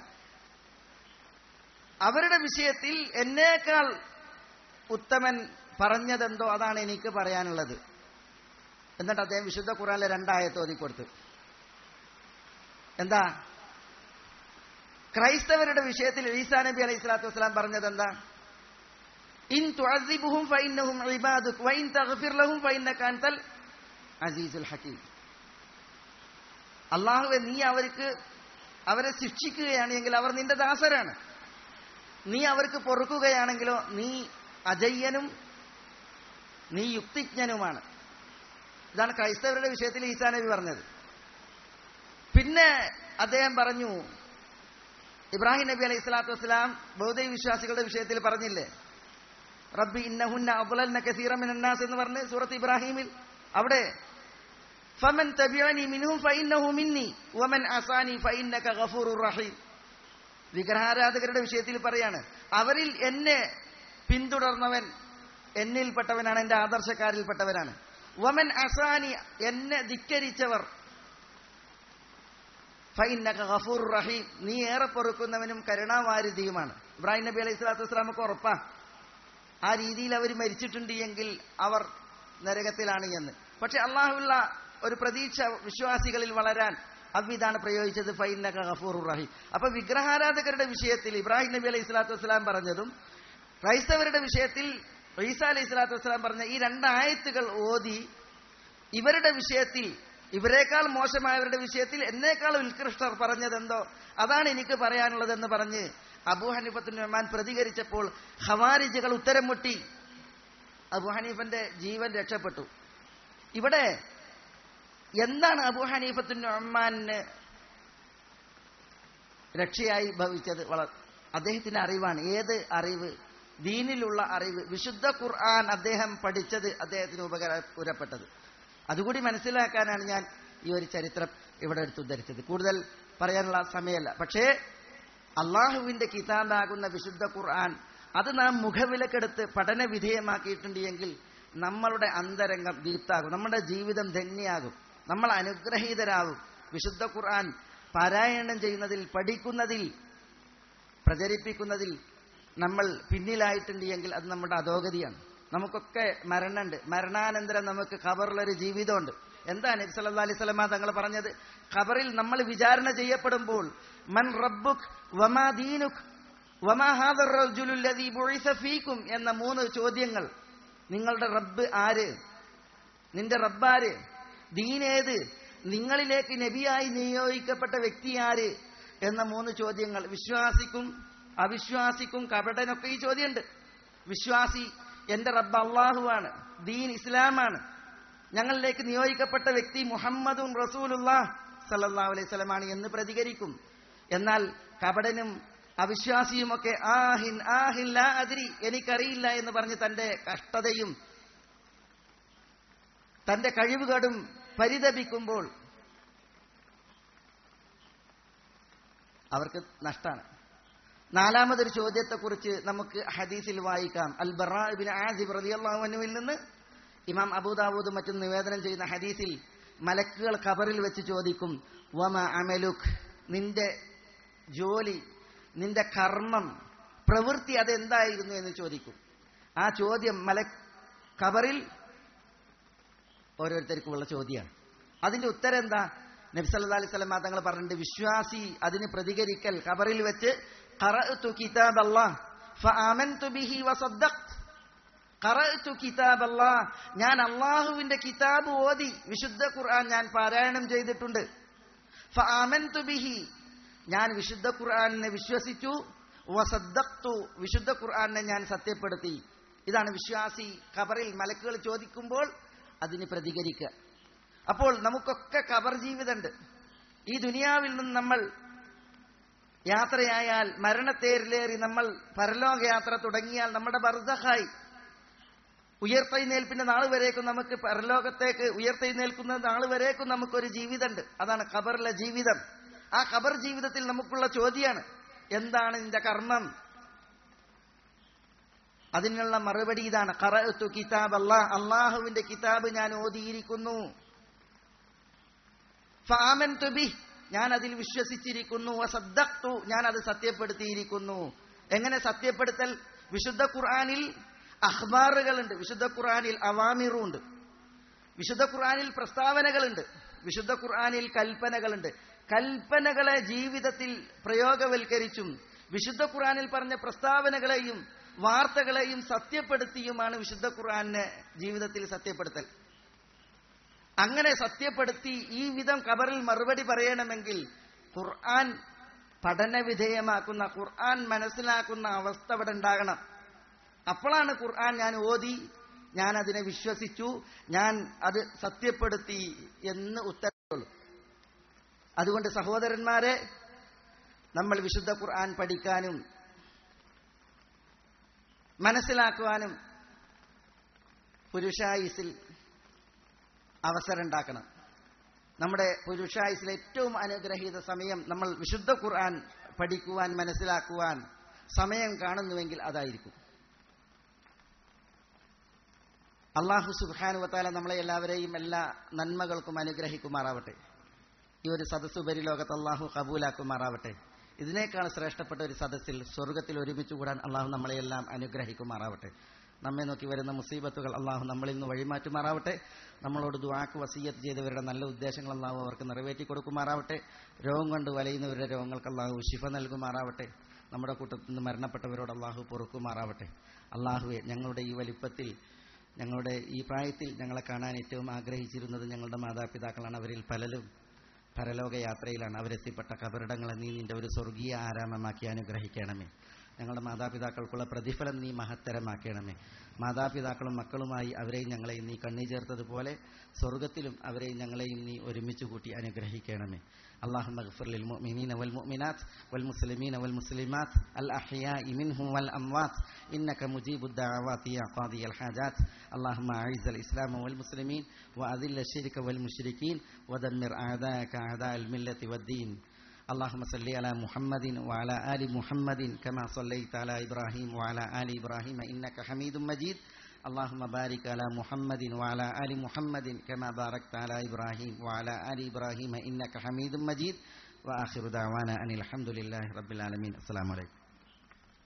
Speaker 1: അവരുടെ വിഷയത്തിൽ എന്നേക്കാൾ ഉത്തമൻ പറഞ്ഞതെന്തോ അതാണ് എനിക്ക് പറയാനുള്ളത് എന്നിട്ട് അദ്ദേഹം വിശുദ്ധ ഖുറാനിലെ രണ്ടായത്ത് ഓതിക്കൊടുത്തു എന്താ ക്രൈസ്തവരുടെ വിഷയത്തിൽ ഈസാ നബി അലൈഹി സ്വലാത്തു വസ്സലാം പറഞ്ഞത് എന്താ ഇൻ തുഅസിബുഹും ഫഇന്നഹും ഇബാദുക് വഇൻ തഗ്ഫിർ ലഹും ഫഇന്നക അൻതൽ അസീസുൽ ഹകീം അള്ളാഹുവെ നീ അവർക്ക് അവരെ ശിക്ഷിക്കുകയാണെങ്കിൽ അവർ നിന്റെ ദാസരാണ് നീ അവർക്ക് പൊറുക്കുകയാണെങ്കിലോ നീ അജയ്യനും നീ യുക്തിജ്ഞനുമാണ് ഇതാണ് ക്രൈസ്തവരുടെ വിഷയത്തിൽ ഈസാ നബി പറഞ്ഞത് പിന്നെ അദ്ദേഹം പറഞ്ഞു ഇബ്രാഹിം നബി അലൈഹി സ്വലാത്തു വസ്സലാം ബൗദ്ധ വിശ്വാസികളുടെ വിഷയത്തിൽ പറഞ്ഞില്ലേ റബ്ബി ഇന്നഹുന്ന അബ്ലൽന കസീറ മിനന്നാസ് എന്ന് പറഞ്ഞ് സൂറത്ത് ഇബ്രാഹിമിൽ അവിടെ ഫമൻ തബിഅനി മിൻഹും ഫഇന്നഹു മിന്നി വമൻ അസാനി ഫഇന്നക ഗഫൂറുർ റഹീം വിഗ്രഹാരാധകരുടെ വിഷയത്തിൽ പറയാണ് അവരിൽ എന്നെ പിന്തുടർന്നവൻ എന്നിൽപ്പെട്ടവനാണ് എന്റെ ആദർശക്കാരിൽപ്പെട്ടവനാണ് വമൻ അസാനി എന്നെ ധിക്കരിച്ചവർ ഫൈനക ഗഫൂർ റഹീം നീ ഏറെ പൊറുക്കുന്നവനും കരുണാവാരിധിയുമാണ് ഇബ്രാഹിം നബി അലൈഹി സ്വലാത്തു വസ്സലാമൊക്കെ ഉറപ്പാ ആ രീതിയിൽ അവർ മരിച്ചിട്ടുണ്ട് എങ്കിൽ അവർ നരകത്തിലാണ് എന്ന് പക്ഷെ അള്ളാഹുള്ള ഒരു പ്രതീക്ഷ വിശ്വാസികളിൽ വളരാൻ അவ்விതാണ് പ്രയോഗിച്ചത് ഫൈനക ഗഫൂർ റഹീം അപ്പൊ വിഗ്രഹാരാധകരുടെ വിഷയത്തിൽ ഇബ്രാഹിം നബി അലൈഹി സ്വലാത്തു വസ്സലാം പറഞ്ഞതും ക്രൈസ്തവരുടെ വിഷയത്തിൽ ഈസ അലൈഹി സ്വലാത്തു വസ്സലാം പറഞ്ഞ ഈ രണ്ടായത്തുകൾ ഓതി ഇവരുടെ വിഷയത്തിൽ ഇവരെക്കാൾ മോശമായവരുടെ വിഷയത്തിൽ എന്നേക്കാൾ ഉത്കൃഷ്ടർ പറഞ്ഞതെന്തോ അതാണ് എനിക്ക് പറയാനുള്ളതെന്ന് പറഞ്ഞ് അബൂ ഹനീഫത്തുൻ റഹ്മാൻ പ്രതികരിച്ചപ്പോൾ ഹവാരിജുകൾ ഉത്തരം മുട്ടി അബൂ ഹനീഫന്റെ ജീവൻ രക്ഷപ്പെട്ടു ഇവിടെ എന്താണ് അബൂ ഹനീഫത്തുൻ റഹ്മാന് രക്ഷയായി ഭവിച്ചത് വള അദ്ദേഹത്തിന്റെ അറിവാണ് ഏത് അറിവ് ദീനിലുള്ള അറിവ് വിശുദ്ധ ഖുർആൻ അദ്ദേഹം പഠിച്ചത് അദ്ദേഹത്തിന് ഉപകാരപ്പെട്ടത് അതുകൂടി മനസ്സിലാക്കാനാണ് ഞാൻ ഈ ഒരു ചരിത്രം ഇവിടെ എടുത്ത് ഉദ്ധരിച്ചത് കൂടുതൽ പറയാനുള്ള സമയമല്ല പക്ഷേ അള്ളാഹുവിന്റെ കിതാബാകുന്ന വിശുദ്ധ ഖുർആൻ അത് നാം മുഖവിലക്കെടുത്ത് പഠന വിധേയമാക്കിയിട്ടുണ്ട് എങ്കിൽ നമ്മളുടെ അന്തരംഗം ദീപ്താകും നമ്മുടെ ജീവിതം ധന്യാകും നമ്മൾ അനുഗ്രഹീതരാകും വിശുദ്ധ ഖുർആൻ പാരായണം ചെയ്യുന്നതിൽ പഠിക്കുന്നതിൽ പ്രചരിപ്പിക്കുന്നതിൽ നമ്മൾ പിന്നിലായിട്ടുണ്ട് എങ്കിൽ അത് നമ്മുടെ അധോഗതിയാണ് നമുക്കൊക്കെ മരണമുണ്ട് മരണാനന്തരം നമുക്ക് ഖബറിലൊരു ജീവിതമുണ്ട് എന്താ നബി സല്ലല്ലാഹു അലൈഹി വസല്ലമ തങ്ങൾ പറഞ്ഞത് ഖബറിൽ നമ്മൾ വിചാരണ ചെയ്യപ്പെടുമ്പോൾ മൻ റബ്ബുക് വമാ ദീനുക് വമാ ഹാദർ റജുലു ലദീ ബുഇസ ഫീകും എന്ന മൂന്ന് ചോദ്യങ്ങൾ നിങ്ങളുടെ റബ്ബ് ആര് നിന്റെ റബ്ബാര് ദീനേത് നിങ്ങളിലേക്ക് നബിയായി നിയോഗിക്കപ്പെട്ട വ്യക്തി ആര് എന്ന മൂന്ന് ചോദ്യങ്ങൾ വിശ്വാസിക്കും അവിശ്വാസിക്കും കപടനൊക്കെ ഈ ചോദ്യമുണ്ട് വിശ്വാസി എന്റെ റബ്ബ് അള്ളാഹുവാണ് ദീൻ ഇസ്ലാമാണ് ഞങ്ങളിലേക്ക് നിയോഗിക്കപ്പെട്ട വ്യക്തി മുഹമ്മദും റസൂലുല്ലാ സല്ലല്ലാഹു അലൈഹി സ്വലമാണ് എന്ന് പ്രതികരിക്കും എന്നാൽ കപടനും അവിശ്വാസിയുമൊക്കെ ആഹിൻ ആഹിൻ ലാ അതിരി എനിക്കറിയില്ല എന്ന് പറഞ്ഞ് തന്റെ കഷ്ടതയും തന്റെ കഴിവുകേടും പരിതപിക്കുമ്പോൾ അവർക്ക് നഷ്ടാണ് നാലാമതൊരു ചോദ്യത്തെക്കുറിച്ച് നമുക്ക് ഹദീസിൽ വായിക്കാം അൽ ബറാബിൻ ആസിബ് റളിയല്ലാഹുവിൽ നിന്ന് ഇമാം അബൂദാവൂദ് മറ്റും നിവേദനം ചെയ്യുന്ന ഹദീസിൽ മലക്കുകൾ ഖബറിൽ വെച്ച് ചോദിക്കും വമ അമലുഖ് നിന്റെ ജോലി നിന്റെ കർമ്മം പ്രവൃത്തി അതെന്തായിരുന്നു എന്ന് ചോദിക്കും ആ ചോദ്യം മല ഖബറിൽ ഓരോരുത്തർക്കുമുള്ള ചോദ്യമാണ് അതിന്റെ ഉത്തരം എന്താ നബ്സല്ലാ അലൈഹി സ്വലം തങ്ങൾ പറഞ്ഞിട്ടുണ്ട് വിശ്വാസി അതിന് പ്രതികരിക്കൽ ഖബറിൽ വെച്ച് قرأت كتاب الله فآمنت به وصدقت قرأت كتاب الله ഞാൻ അള്ളാഹുവിന്റെ കിതാബ് ഓതി വിശുദ്ധ ഖുർആൻ ഞാൻ പാരായണം ചെയ്തിട്ടുണ്ട് ഫആമൻതു ബിഹി ഞാൻ വിശുദ്ധ ഖുർആനിനെ വിശ്വസിച്ചു വസദ്ദഖ്തു വിശുദ്ധ ഖുർആനിനെ ഞാൻ സത്യപ്പെടുത്തി ഇതാണ് വിശ്വാസി ഖബറിൽ മലക്കുകൾ ചോദിക്കുമ്പോൾ അതിന് പ്രതികരിക്കുക അപ്പോൾ നമുക്കൊക്കെ ഖബർ ജീവിതമുണ്ട് ഈ ദുനിയാവിൽ നിന്ന് നമ്മൾ യാത്രയായാൽ മരണത്തേരിലേറി നമ്മൾ പരലോക യാത്ര തുടങ്ങിയാൽ നമ്മുടെ ബർദഹായി ഉയർത്തെഴുന്നേൽപ്പിന്റെ നാൾ വരേക്കും നമുക്ക് പരലോകത്തേക്ക് ഉയർത്തെഴുന്നേൽക്കുന്ന നാൾ വരേക്കും നമുക്കൊരു ജീവിതമുണ്ട് അതാണ് ഖബറിലെ ജീവിതം ആ ഖബർ ജീവിതത്തിൽ നമുക്കുള്ള ചോദ്യമാണ് എന്താണ് നിന്റെ കർമ്മം അതിനുള്ള മറുപടി ഇതാണ് ഖറഅത്തു കിതാബ് അല്ലാഹ് അള്ളാഹുവിന്റെ കിതാബ് ഞാൻ ഓതിയിരിക്കുന്നു ഫാമൻതു ബിഹ് ഞാൻ അതിൽ വിശ്വസിച്ചിരിക്കുന്നു വസദ്ദഖ്തു ഞാൻ അത് സത്യപ്പെടുത്തിയിരിക്കുന്നു എങ്ങനെ സത്യപ്പെടുത്തൽ വിശുദ്ധ ഖുർആനിൽ അഖ്ബാറുകളുണ്ട് വിശുദ്ധ ഖുർആനിൽ അവാമിറുണ്ട് വിശുദ്ധ ഖുർആനിൽ പ്രസ്താവനകളുണ്ട് വിശുദ്ധ ഖുർആനിൽ കൽപ്പനകളുണ്ട് കൽപ്പനകളെ ജീവിതത്തിൽ പ്രയോഗവൽക്കരിച്ചും വിശുദ്ധ ഖുർആനിൽ പറഞ്ഞ പ്രസ്താവനകളെയും വാർത്തകളെയും സത്യപ്പെടുത്തിയുമാണ് വിശുദ്ധ ഖുർആനെ ജീവിതത്തിൽ സത്യപ്പെടുത്തൽ അങ്ങനെ സത്യപ്പെടുത്തി ഈ വിധം കബറിൽ മറുപടി പറയണമെങ്കിൽ ഖുർആൻ പഠന വിധേയമാക്കുന്ന ഖുർആൻ മനസ്സിലാക്കുന്ന അവസ്ഥ അവിടെ ഉണ്ടാകണം അപ്പോഴാണ് ഖുർആൻ ഞാൻ ഓതി ഞാൻ അതിനെ വിശ്വസിച്ചു ഞാൻ അത് സത്യപ്പെടുത്തി എന്ന് ഉത്തരവുള്ളൂ അതുകൊണ്ട് സഹോദരന്മാരെ നമ്മൾ വിശുദ്ധ ഖുർആൻ പഠിക്കാനും മനസ്സിലാക്കുവാനും പുരുഷായുസിൽ അവസരം ഉണ്ടാക്കണം നമ്മുടെ പുരുഷായുസിലെ ഏറ്റവും അനുഗ്രഹീത സമയം നമ്മൾ വിശുദ്ധ ഖുർആൻ പഠിക്കുവാൻ മനസ്സിലാക്കുവാൻ സമയം കാണുന്നുവെങ്കിൽ അതായിരിക്കും അള്ളാഹു സുബാനുവത്താല നമ്മളെ എല്ലാവരെയും എല്ലാ നന്മകൾക്കും അനുഗ്രഹിക്കുമാറാവട്ടെ ഈ ഒരു സദസ്സ് ഉപരിലോകത്ത് അള്ളാഹു കബൂലാക്കുമാറാവട്ടെ ഇതിനേക്കാൾ ശ്രേഷ്ഠപ്പെട്ട ഒരു സദസ്സിൽ സ്വർഗത്തിൽ ഒരുമിച്ച് കൂടാൻ അള്ളാഹു നമ്മളെയെല്ലാം അനുഗ്രഹിക്കുമാറാവട്ടെ നമ്മെ നോക്കി വരുന്ന മുസീബത്തുകൾ അള്ളാഹു നമ്മളിൽ നിന്ന് വഴിമാറ്റുമാറാവട്ടെ നമ്മളോട് ദുവാക്ക് വസീയത്ത് ചെയ്തവരുടെ നല്ല ഉദ്ദേശങ്ങൾ അള്ളാഹു അവർക്ക് നിറവേറ്റി കൊടുക്കുമാറാവട്ടെ രോഗം കൊണ്ട് വലയുന്നവരുടെ രോഗങ്ങൾക്ക് അള്ളാഹു ശിഫ നൽകുമാറാവട്ടെ നമ്മുടെ കൂട്ടത്തിൽ നിന്ന് മരണപ്പെട്ടവരോട് അള്ളാഹു പൊറുക്കുമാറാവട്ടെ അള്ളാഹുവെ ഞങ്ങളുടെ ഈ വലിപ്പത്തിൽ ഞങ്ങളുടെ ഈ പ്രായത്തിൽ ഞങ്ങളെ കാണാൻ ഏറ്റവും ആഗ്രഹിച്ചിരുന്നത് ഞങ്ങളുടെ മാതാപിതാക്കളാണ് അവരിൽ പലരും പരലോക യാത്രയിലാണ് അവരെത്തിപ്പെട്ട കബറിടങ്ങളെ നീ നിന്റെ ഒരു സ്വർഗീയ ആരാമമാക്കി അനുഗ്രഹിക്കണമേ ഞങ്ങളുടെ മാതാപിതാക്കൾക്കുള്ള പ്രതിഫലം നീ മഹത്തരമാക്കണമേ മാതാപിതാക്കളും മക്കളുമായി അവരെയും ഞങ്ങളെയും നീ കണ്ണി ചേർത്തതുപോലെ സ്വർഗത്തിലും അവരെയും ഞങ്ങളെയും നീ ഒരുമിച്ച് കൂട്ടി അനുഗ്രഹിക്കണമേ اللهم اغفر للمؤمنين والمؤمنات والمسلمين والمسلمات الأحياء منهم والأموات إنك مجيب الدعوات يا قاضي الحاجات اللهم أعز الإسلام والمسلمين وأذل الشرك والمشركين ودمر أعداءك أعداء الملة والدين اللهم صل على محمد وعلى آل محمد كما صليت على إبراهيم وعلى آل إبراهيم إنك حميد مجيد اللهم بارك على محمد وعلى آل محمد كما باركت على إبراهيم وعلى آل إبراهيم إنك حميد مجيد وآخر دعوانا أن الحمد لله رب العالمين السلام عليكم